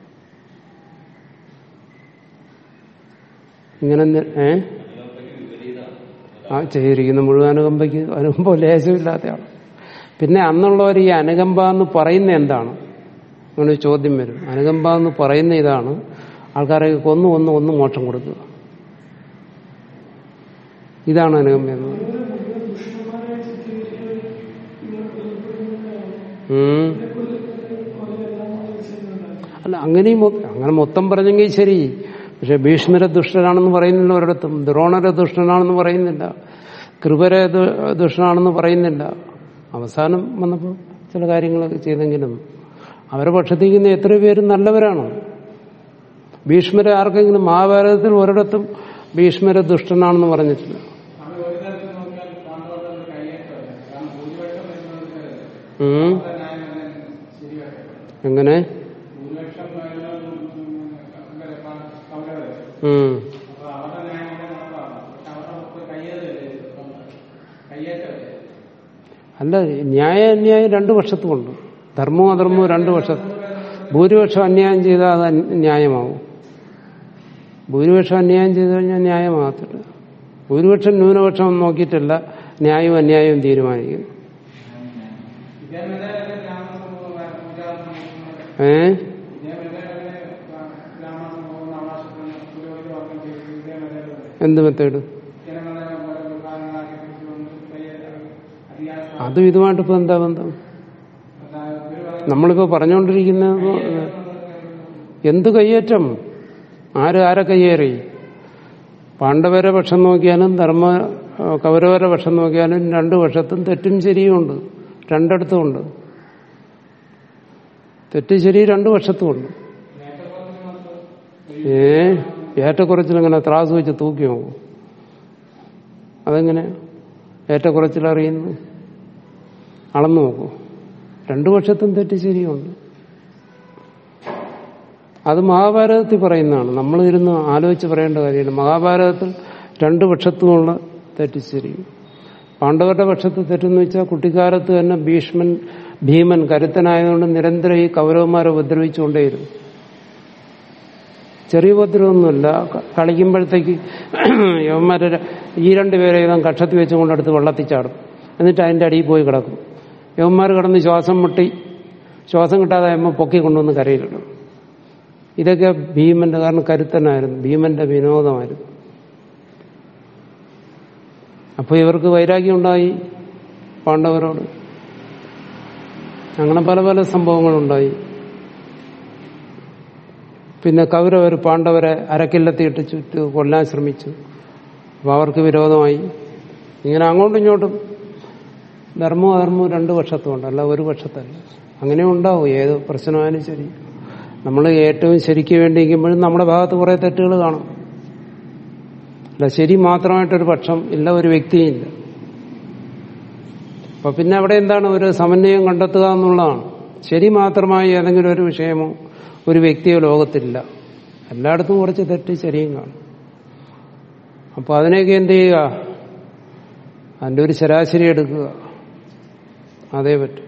ഇങ്ങനെ നി- ഏ ആ ചെയ്തിരിക്കുന്ന മുഴുവൻ അനുകമ്പയ്ക്ക് അനുകമ്പ ലേശമില്ലാത്തയാണ് പിന്നെ അന്നുള്ളവർ ഈ അനുകമ്പ എന്ന് പറയുന്ന എന്താണ് അങ്ങനെ ഒരു ചോദ്യം വരും അനുകമ്പ എന്ന് പറയുന്ന ഇതാണ് ആൾക്കാരെ കൊന്നു കൊന്നു ഒന്ന് മോക്ഷം കൊടുക്കുക ഇതാണ് അനുകമ്പ എന്ന് പറയുന്നത്. ഉം. അല്ല അങ്ങനെയും മൊ- അങ്ങനെ മൊത്തം പറഞ്ഞെങ്കിൽ ശരി പക്ഷെ ഭീഷ്മര ദുഷ്ടനാണെന്ന് പറയുന്നില്ല ഒരിടത്തും ദ്രോണര ദുഷ്ടനാണെന്ന് പറയുന്നില്ല കൃപര ദു- ദുഷ്ടനാണെന്ന് പറയുന്നില്ല അവസാനം വന്നപ്പോൾ ചില കാര്യങ്ങളൊക്കെ ചെയ്തെങ്കിലും അവരുടെ പക്ഷത്തിരിക്കുന്ന എത്ര പേര് നല്ലവരാണ് ഭീഷ്മര ആർക്കെങ്കിലും മഹാഭാരതത്തിൽ ഒരിടത്തും ഭീഷ്മര ദുഷ്ടനാണെന്ന് പറഞ്ഞിട്ടില്ല അത് ഒരു തരത്തിൽ നോക്കിയാൽ പാണ്ഡവരുടെ ഒരു കയ്യേറ്റമല്ല കാരണം ഭൂരിപക്ഷം വരുന്നത് ഉം. ന്യായം തന്നെ ശരിയായിട്ട് എങ്ങനെ ഭൂരിപക്ഷം കൗരവര് ഉം. അപ്പൊ അവരുടെ ന്യായം കൊണ്ട് നടപ്പാണ് പക്ഷെ അവരുടെ മുമ്പ് കയ്യേറ്റല്ലേ കയ്യേറ്റമല്ലേ അല്ല ന്യായ അന്യായം രണ്ടു പക്ഷത്തുമുണ്ട് ധർമ്മവും അധർമ്മവും രണ്ടു പക്ഷത്ത് ഭൂരിപക്ഷം അന്യായം ചെയ്താൽ അത് അന്- ന്യായമാവും ഭൂരിപക്ഷം അന്യായം ചെയ്തു കഴിഞ്ഞാൽ ന്യായമാകത്തില്ല ഭൂരിപക്ഷം ന്യൂനപക്ഷം ഒന്നും നോക്കിയിട്ടല്ല ന്യായവും അന്യായവും തീരുമാനിക്കുന്നു ഇതേ മെതേഡല്ലേ ബ്രാഹ്മണ പൂജാ ഏ ഇതേ മെതേഡല്ലേ ബ്രാഹ്മണ പോകുന്ന അവകാശത്തിന് പുരോഹിത വർഗം ചെയ്തത് ഇതേ മെതേഡല്ലേ എന്ത് മെത്തേഡ് ജനങ്ങളെ പോലെ വിഭാഗങ്ങളാക്കി പിടിച്ചുകൊണ്ട് കയ്യേറ്റം അധികാരം അതും ഇതുമായിട്ട് ഇപ്പൊ എന്താ ബന്ധം നമ്മളിപ്പോ പറഞ്ഞുകൊണ്ടിരിക്കുന്നത് എന്ത് കയ്യേറ്റം ആര് ആരെ കയ്യേറി പാണ്ഡവരെ പക്ഷം നോക്കിയാലും ധർമ്മ കൗരവരെ പക്ഷം നോക്കിയാലും രണ്ടു പക്ഷത്തും തെറ്റും ശരിയുമുണ്ട് രണ്ടിടത്തുമുണ്ട് തെറ്റ് ശരി രണ്ടു പക്ഷത്തുമുണ്ട് ഏ ഏറ്റക്കുറച്ചിലെങ്ങനെ ത്രാസ് വെച്ച് തൂക്കി നോക്കും അതെങ്ങനെ ഏറ്റക്കുറച്ചിൽ അറിയുന്നു അളന്നു നോക്കൂ രണ്ടു പക്ഷത്തും തെറ്റ് ശരിയുണ്ട് അത് മഹാഭാരതത്തിൽ പറയുന്നതാണ് നമ്മൾ ഇരുന്ന് ആലോചിച്ച് പറയേണ്ട കാര്യമില്ല മഹാഭാരതത്തിൽ രണ്ടു പക്ഷത്തുമുള്ള തെറ്റ് ശരിയും പാണ്ഡവരുടെ പക്ഷത്ത് തെറ്റെന്ന് വെച്ചാൽ കുട്ടിക്കാലത്ത് തന്നെ ഭീഷ്മൻ ഭീമൻ കരുത്തനായതുകൊണ്ട് നിരന്തരം ഈ കൗരവന്മാരെ ഉപദ്രവിച്ചുകൊണ്ടേയിരുന്നു ചെറിയ ഉപദ്രവമൊന്നുമില്ല ക- കളിക്കുമ്പോഴത്തേക്ക് യവന്മാരെ ര- ഈ രണ്ടുപേരെ ഇവൻ കക്ഷത്തി വെച്ചുകൊണ്ട് അടുത്ത് വെള്ളത്തിൽ ചാടും എന്നിട്ട് അതിന്റെ അടിയിൽ പോയി കിടക്കും യവന്മാർ കിടന്ന് ശ്വാസം മുട്ടി ശ്വാസം കിട്ടാതെ ആകുമ്പോൾ പൊക്കി കൊണ്ടുവന്ന് കരയിലിടും ഇതൊക്കെ ഭീമന്റെ കാരണം കരുത്തനായിരുന്നു ഭീമന്റെ വിനോദമായിരുന്നു അപ്പോൾ ഇവർക്ക് വൈരാഗ്യം ഉണ്ടായി പാണ്ഡവരോട് അങ്ങനെ പല പല സംഭവങ്ങളുണ്ടായി പിന്നെ കൗരവർ പാണ്ഡവരെ അരക്കില്ലത്തിയിട്ട് ചുറ്റ് കൊല്ലാൻ ശ്രമിച്ചു അപ്പോൾ അവർക്ക് വിരോധമായി ഇങ്ങനെ അങ്ങോട്ടും ഇങ്ങോട്ടും ധർമ്മവും അധർമ്മവും രണ്ട് പക്ഷത്തുമുണ്ട് അല്ല ഒരു പക്ഷത്തല്ല അങ്ങനെ ഉണ്ടാവും ഏത് പ്രശ്നമായാലും ശരി നമ്മൾ ഏറ്റവും ശരിക്ക് വേണ്ടിയിരിക്കുമ്പോഴും നമ്മുടെ ഭാഗത്ത് കുറെ തെറ്റുകൾ കാണും അല്ല ശരി മാത്രമായിട്ടൊരു പക്ഷം ഇല്ല ഒരു വ്യക്തിയില്ല അപ്പൊ പിന്നെ അവിടെ എന്താണ് ഒരു സമന്വയം കണ്ടെത്തുക എന്നുള്ളതാണ് ശരി മാത്രമായി ഏതെങ്കിലും ഒരു വിഷയമോ ഒരു വ്യക്തിയോ ലോകത്തില്ല എല്ലായിടത്തും കുറച്ച് തെറ്റ് ശരിയും കാണും അപ്പൊ അതിനെയൊക്കെ എന്ത് ചെയ്യുക അതിന്റെ ഒരു ശരാശരി എടുക്കുക അതേ പറ്റും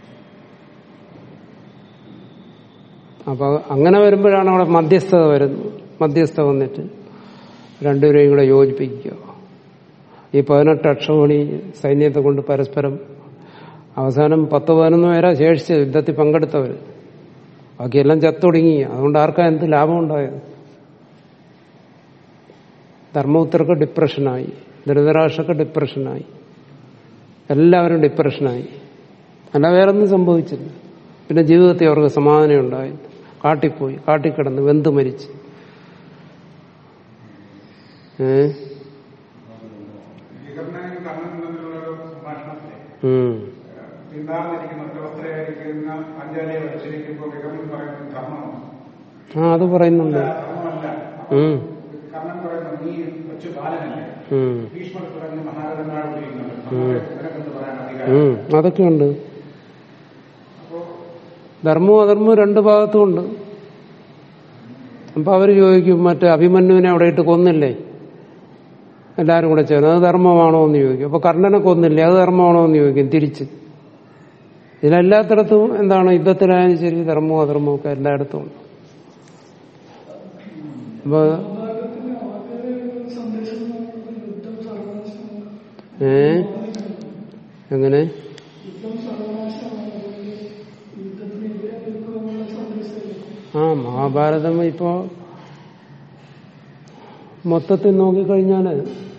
അപ്പൊ അങ്ങനെ വരുമ്പോഴാണ് അവിടെ മധ്യസ്ഥത വരുന്നത് മധ്യസ്ഥ വന്നിട്ട് രണ്ടുപേരെയും കൂടെ യോജിപ്പിക്കുക ഈ പതിനെട്ട് അക്ഷോണി സൈന്യത്തെ കൊണ്ട് പരസ്പരം അവസാനം പത്ത് പതിനൊന്ന് പേരാ ശേഷിച്ച് യുദ്ധത്തിൽ പങ്കെടുത്തവർ ബാക്കിയെല്ലാം ചത്തൊടുങ്ങി അതുകൊണ്ട് ആർക്കാ എന്ത് ലാഭം ഉണ്ടായത് ധർമ്മപുത്രർക്ക് ഡിപ്രഷനായി ധൃതരാഷ്ട്രക്ക് ഡിപ്രഷനായി എല്ലാവരും ഡിപ്രഷനായി അല്ല വേറൊന്നും സംഭവിച്ചില്ല പിന്നെ ജീവിതത്തിൽ അവർക്ക് സമാധാനം ഉണ്ടായി കാട്ടിപ്പോയി കാട്ടിക്കിടന്ന് വെന്ത് മരിച്ച് ഏ വികർണനും കണ്ണനും തമ്മിലുള്ളൊരു സംഭാഷണത്തിലെ ഉം. പിന്താർന്നിരിക്കുന്ന ഉദ്യോഗസ്ഥരായിരിക്കുന്ന പാഞ്ചാലിയെ വരച്ചിരിക്കുമ്പോൾ വികർണൻ പറയുന്നത് ധർമ്മമാണ് ആ അത് പറയുന്നുണ്ട് ധർമ്മമല്ല ഉം. കർണൻ പറയുന്നത് നീ കൊച്ചു ബാലനല്ലേ ഉം. ഭീഷ്മർ പറഞ്ഞ് മഹാരഥന്മാരോട് ചെയ്യുന്നുണ്ട് ധർമ്മത്തെ നിനക്കെന്ന് പറയാൻ അധികാരം ഉം. അതൊക്കെയുണ്ട് അപ്പോ ധർമ്മവും അധർമ്മവും രണ്ട് ഭാഗത്തും ഉണ്ട് അപ്പൊ അവര് ചോദിക്കും മറ്റേ അഭിമന്യുവിനെ അവിടെ ഇട്ട് കൊന്നില്ലേ എല്ലാരും കൂടെ ചേർന്ന് അത് ധർമ്മമാണോ എന്ന് ചോദിക്കും അപ്പൊ കർണനെ കൊന്നില്ലേ അത് ധർമ്മമാണോ എന്ന് ചോദിക്കും തിരിച്ച് ഇതിലെല്ലാത്തിടത്തും എന്താണ് യുദ്ധത്തിലായാലും ശരി ധർമ്മവും അധർമ്മവും ഒക്കെ എല്ലായിടത്തും ഉണ്ട് അപ്പൊ ഭാഗത്തിന് അവരുടെ ഒരു സന്ദേശം എന്ന് പറയുന്നത് യുദ്ധം സർവനാശമാണ് ഏ എങ്ങനെ യുദ്ധം സർവനാശമാണ് അതുകൊണ്ട് യുദ്ധത്തിനെതിരെ നിൽക്കുമെന്നുള്ള സന്ദേശം ആ മഹാഭാരതം ഇപ്പോ മൊത്തത്തിൽ നോക്കിക്കഴിഞ്ഞാല്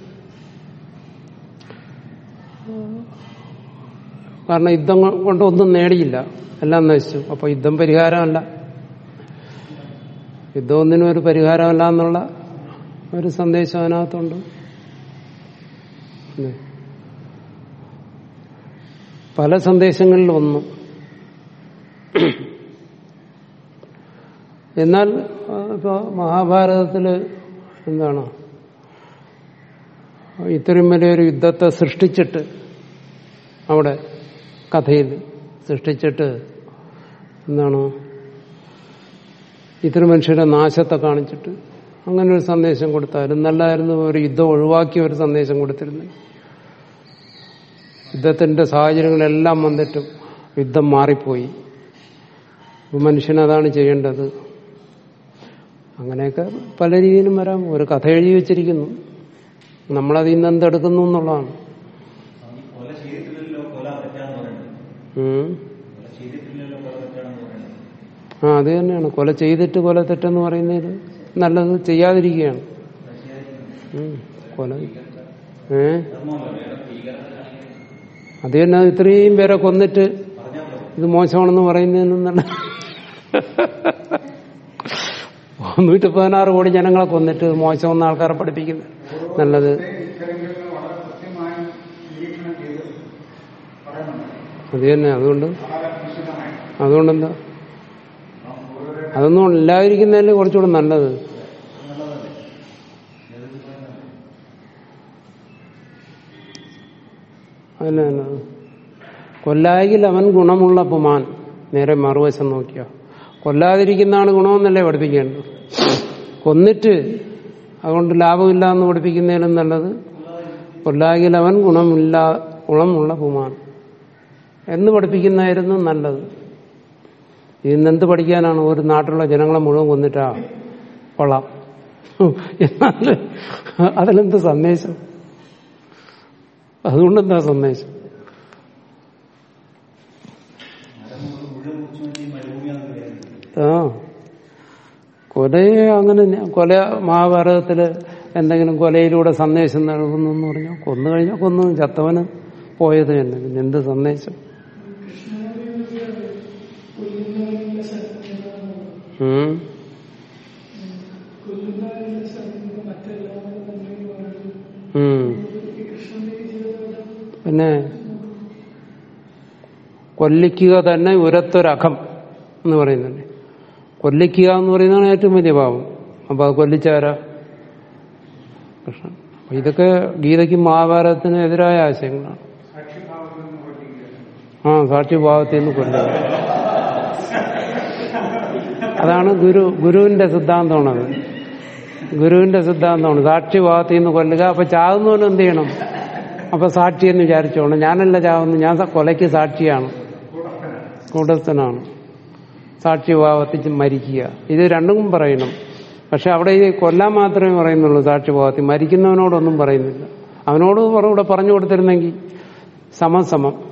കാരണം യുദ്ധം കൊണ്ടൊന്നും നേടിയില്ല എല്ലാം നശിച്ചു അപ്പൊ യുദ്ധം പരിഹാരമല്ല യുദ്ധം ഒന്നിനും ഒരു പരിഹാരമല്ല എന്നുള്ള ഒരു സന്ദേശം അതിനകത്തുണ്ട് ഉം. പല സന്ദേശങ്ങളിൽ ഒന്നും എന്നാൽ ആ, ഇപ്പൊ മഹാഭാരതത്തില് എന്താണ് ഇത്രയും വലിയൊരു യുദ്ധത്തെ സൃഷ്ടിച്ചിട്ട് അവിടെ കഥയിൽ സൃഷ്ടിച്ചിട്ട് എന്താണ് ഇത്ര മനുഷ്യരുടെ നാശത്തെ കാണിച്ചിട്ട് അങ്ങനെ ഒരു സന്ദേശം കൊടുത്താലും നല്ലതായിരുന്നു ഒരു യുദ്ധം ഒഴിവാക്കിയ ഒരു സന്ദേശം കൊടുത്തിരുന്നു യുദ്ധത്തിന്റെ സാഹചര്യങ്ങളെല്ലാം വന്നിട്ടും യുദ്ധം മാറിപ്പോയി അപ്പൊ മനുഷ്യൻ അതാണ് ചെയ്യേണ്ടത് അങ്ങനെയൊക്കെ പല രീതിയിലും വരാം ഒരു കഥ എഴുതി വെച്ചിരിക്കുന്നു നമ്മളതിൽ നിന്ന് എന്തെടുക്കുന്നു എന്നുള്ളതാണ് കൊല ചെയ്തിട്ടില്ലല്ലോ കൊല തെറ്റാന്ന് പറയുന്നത് ഉം. കൊല ചെയ്തിട്ടില്ലല്ലോ കൊല തെറ്റാണെന്ന് പറയുന്നത് ആ അത് തന്നെയാണ് കൊല ചെയ്തിട്ട് കൊല തെറ്റെന്ന് പറയുന്നതിൽ നല്ലത് ചെയ്യാതിരിക്കുകയാണ് ഉം. കൊല ഏ അത് തന്നെ ഇത്രയും പേരെ കൊന്നിട്ട് ഇത് മോശമാണെന്ന് പറയുന്നതിനും നല്ല നൂറ്റി പതിനാറ് കോടി ജനങ്ങളെ കൊന്നിട്ട് ഇത് മോശമെന്ന് ആൾക്കാരെ പഠിപ്പിക്കുന്നത് നല്ലത് ഇക്കാര്യങ്ങളിൽ വളരെ കൃത്യമായി നിരീക്ഷണം ചെയ്ത് പറയുന്നുണ്ട് അത് തന്നെ അതുകൊണ്ട് വളരെ നിശ്ചിതമായി അതുകൊണ്ടെന്താ അതൊന്നും ഇല്ലാതിരിക്കുന്നതല്ലേ കുറച്ചുകൂടെ നല്ലത് അതല്ല നല്ലത് കൊല്ലായെങ്കിൽ അവൻ ഗുണമുള്ള പുമാൻ നേരെ മറുവശം നോക്കിയ കൊല്ലാതിരിക്കുന്നതാണ് ഗുണമെന്നല്ലേ പഠിപ്പിക്കേണ്ടത് കൊന്നിട്ട് അതുകൊണ്ട് ലാഭമില്ല എന്ന് പഠിപ്പിക്കുന്നതിലും നല്ലത് കൊല്ലായെങ്കിൽ അവൻ ഗുണമില്ല ഗുണമുള്ള പുമാൻ എന്ന് പഠിപ്പിക്കുന്നതായിരുന്നു നല്ലത് ഇന്നെന്ത് പഠിക്കാനാണ് ഒരു നാട്ടിലുള്ള ജനങ്ങളെ മുഴുവൻ കൊന്നിട്ടാ കൊള്ളാം എന്നാൽ അതിലെന്ത് സന്ദേശം അതുകൊണ്ടെന്താ സന്ദേശം മുഴുവൻ കുറിച്ച് വേണ്ടി മരുഭൂമിയാണെന്ന് വിചാരിക്കുന്നത് ആ കൊലയെ അങ്ങനെ ന- കൊല മഹാഭാരതത്തില് എന്തെങ്കിലും കൊലയിലൂടെ സന്ദേശം നൽകുന്നു എന്ന് പറഞ്ഞാൽ കൊന്നു കഴിഞ്ഞാൽ കൊന്നു ചത്തവന് പോയത് തന്നെ പിന്നെ എന്ത് സന്ദേശം കൊല്ലുന്നവരുടെ ശക്തിയാണ് ഉം? കൊല്ലുന്നവരുടെ ശക്തി മറ്റെല്ലാവരും നന്മയും പറയുന്നു ഉം. ഈ കൃഷ്ണന്റെ ജീവിതം പിന്നെ കൊല്ലിക്കുക തന്നെ ഉരത്തൊരഖം എന്ന് പറയുന്നുണ്ട് കൊല്ലിക്കുക എന്ന് പറയുന്നതാണ് ഏറ്റവും വലിയ പാപം അപ്പൊ അത് കൊല്ലിച്ചാരാ കൃഷ്ണൻ അപ്പൊ ഇതൊക്കെ ഗീതയ്ക്കും മഹാഭാരതത്തിനും എതിരായ ആശയങ്ങളാണ് സാക്ഷിഭാവത്തിൽ നിന്ന് പഠിക്കുക ആ സാക്ഷിഭാവത്തിൽ നിന്ന് കൊല്ലുക അതാണ് ഗുരു ഗുരുവിന്റെ സിദ്ധാന്തമാണത് ഗുരുവിന്റെ സിദ്ധാന്തമാണ് സാക്ഷിഭാവത്തിൽ നിന്ന് കൊല്ലുക അപ്പൊ ചാകുന്നവനും എന്ത് ചെയ്യണം അപ്പൊ സാക്ഷി എന്ന് വിചാരിച്ചോണം ഞാനല്ല ചാവുന്നു ഞാൻ സ- കൊലയ്ക്ക് സാക്ഷിയാണ് കൂടസ്ഥനാണ് സാക്ഷി ഭാവത്തിൽ മരിക്കുക ഇത് രണ്ടും പറയണം പക്ഷെ അവിടെ ഈ കൊല്ലാൻ മാത്രമേ പറയുന്നുള്ളൂ സാക്ഷി ഭാവത്തിൽ മരിക്കുന്നവനോടൊന്നും പറയുന്നില്ല അവനോട് പറ- ഇവിടെ പറഞ്ഞു കൊടുത്തിരുന്നെങ്കിൽ സമം സമം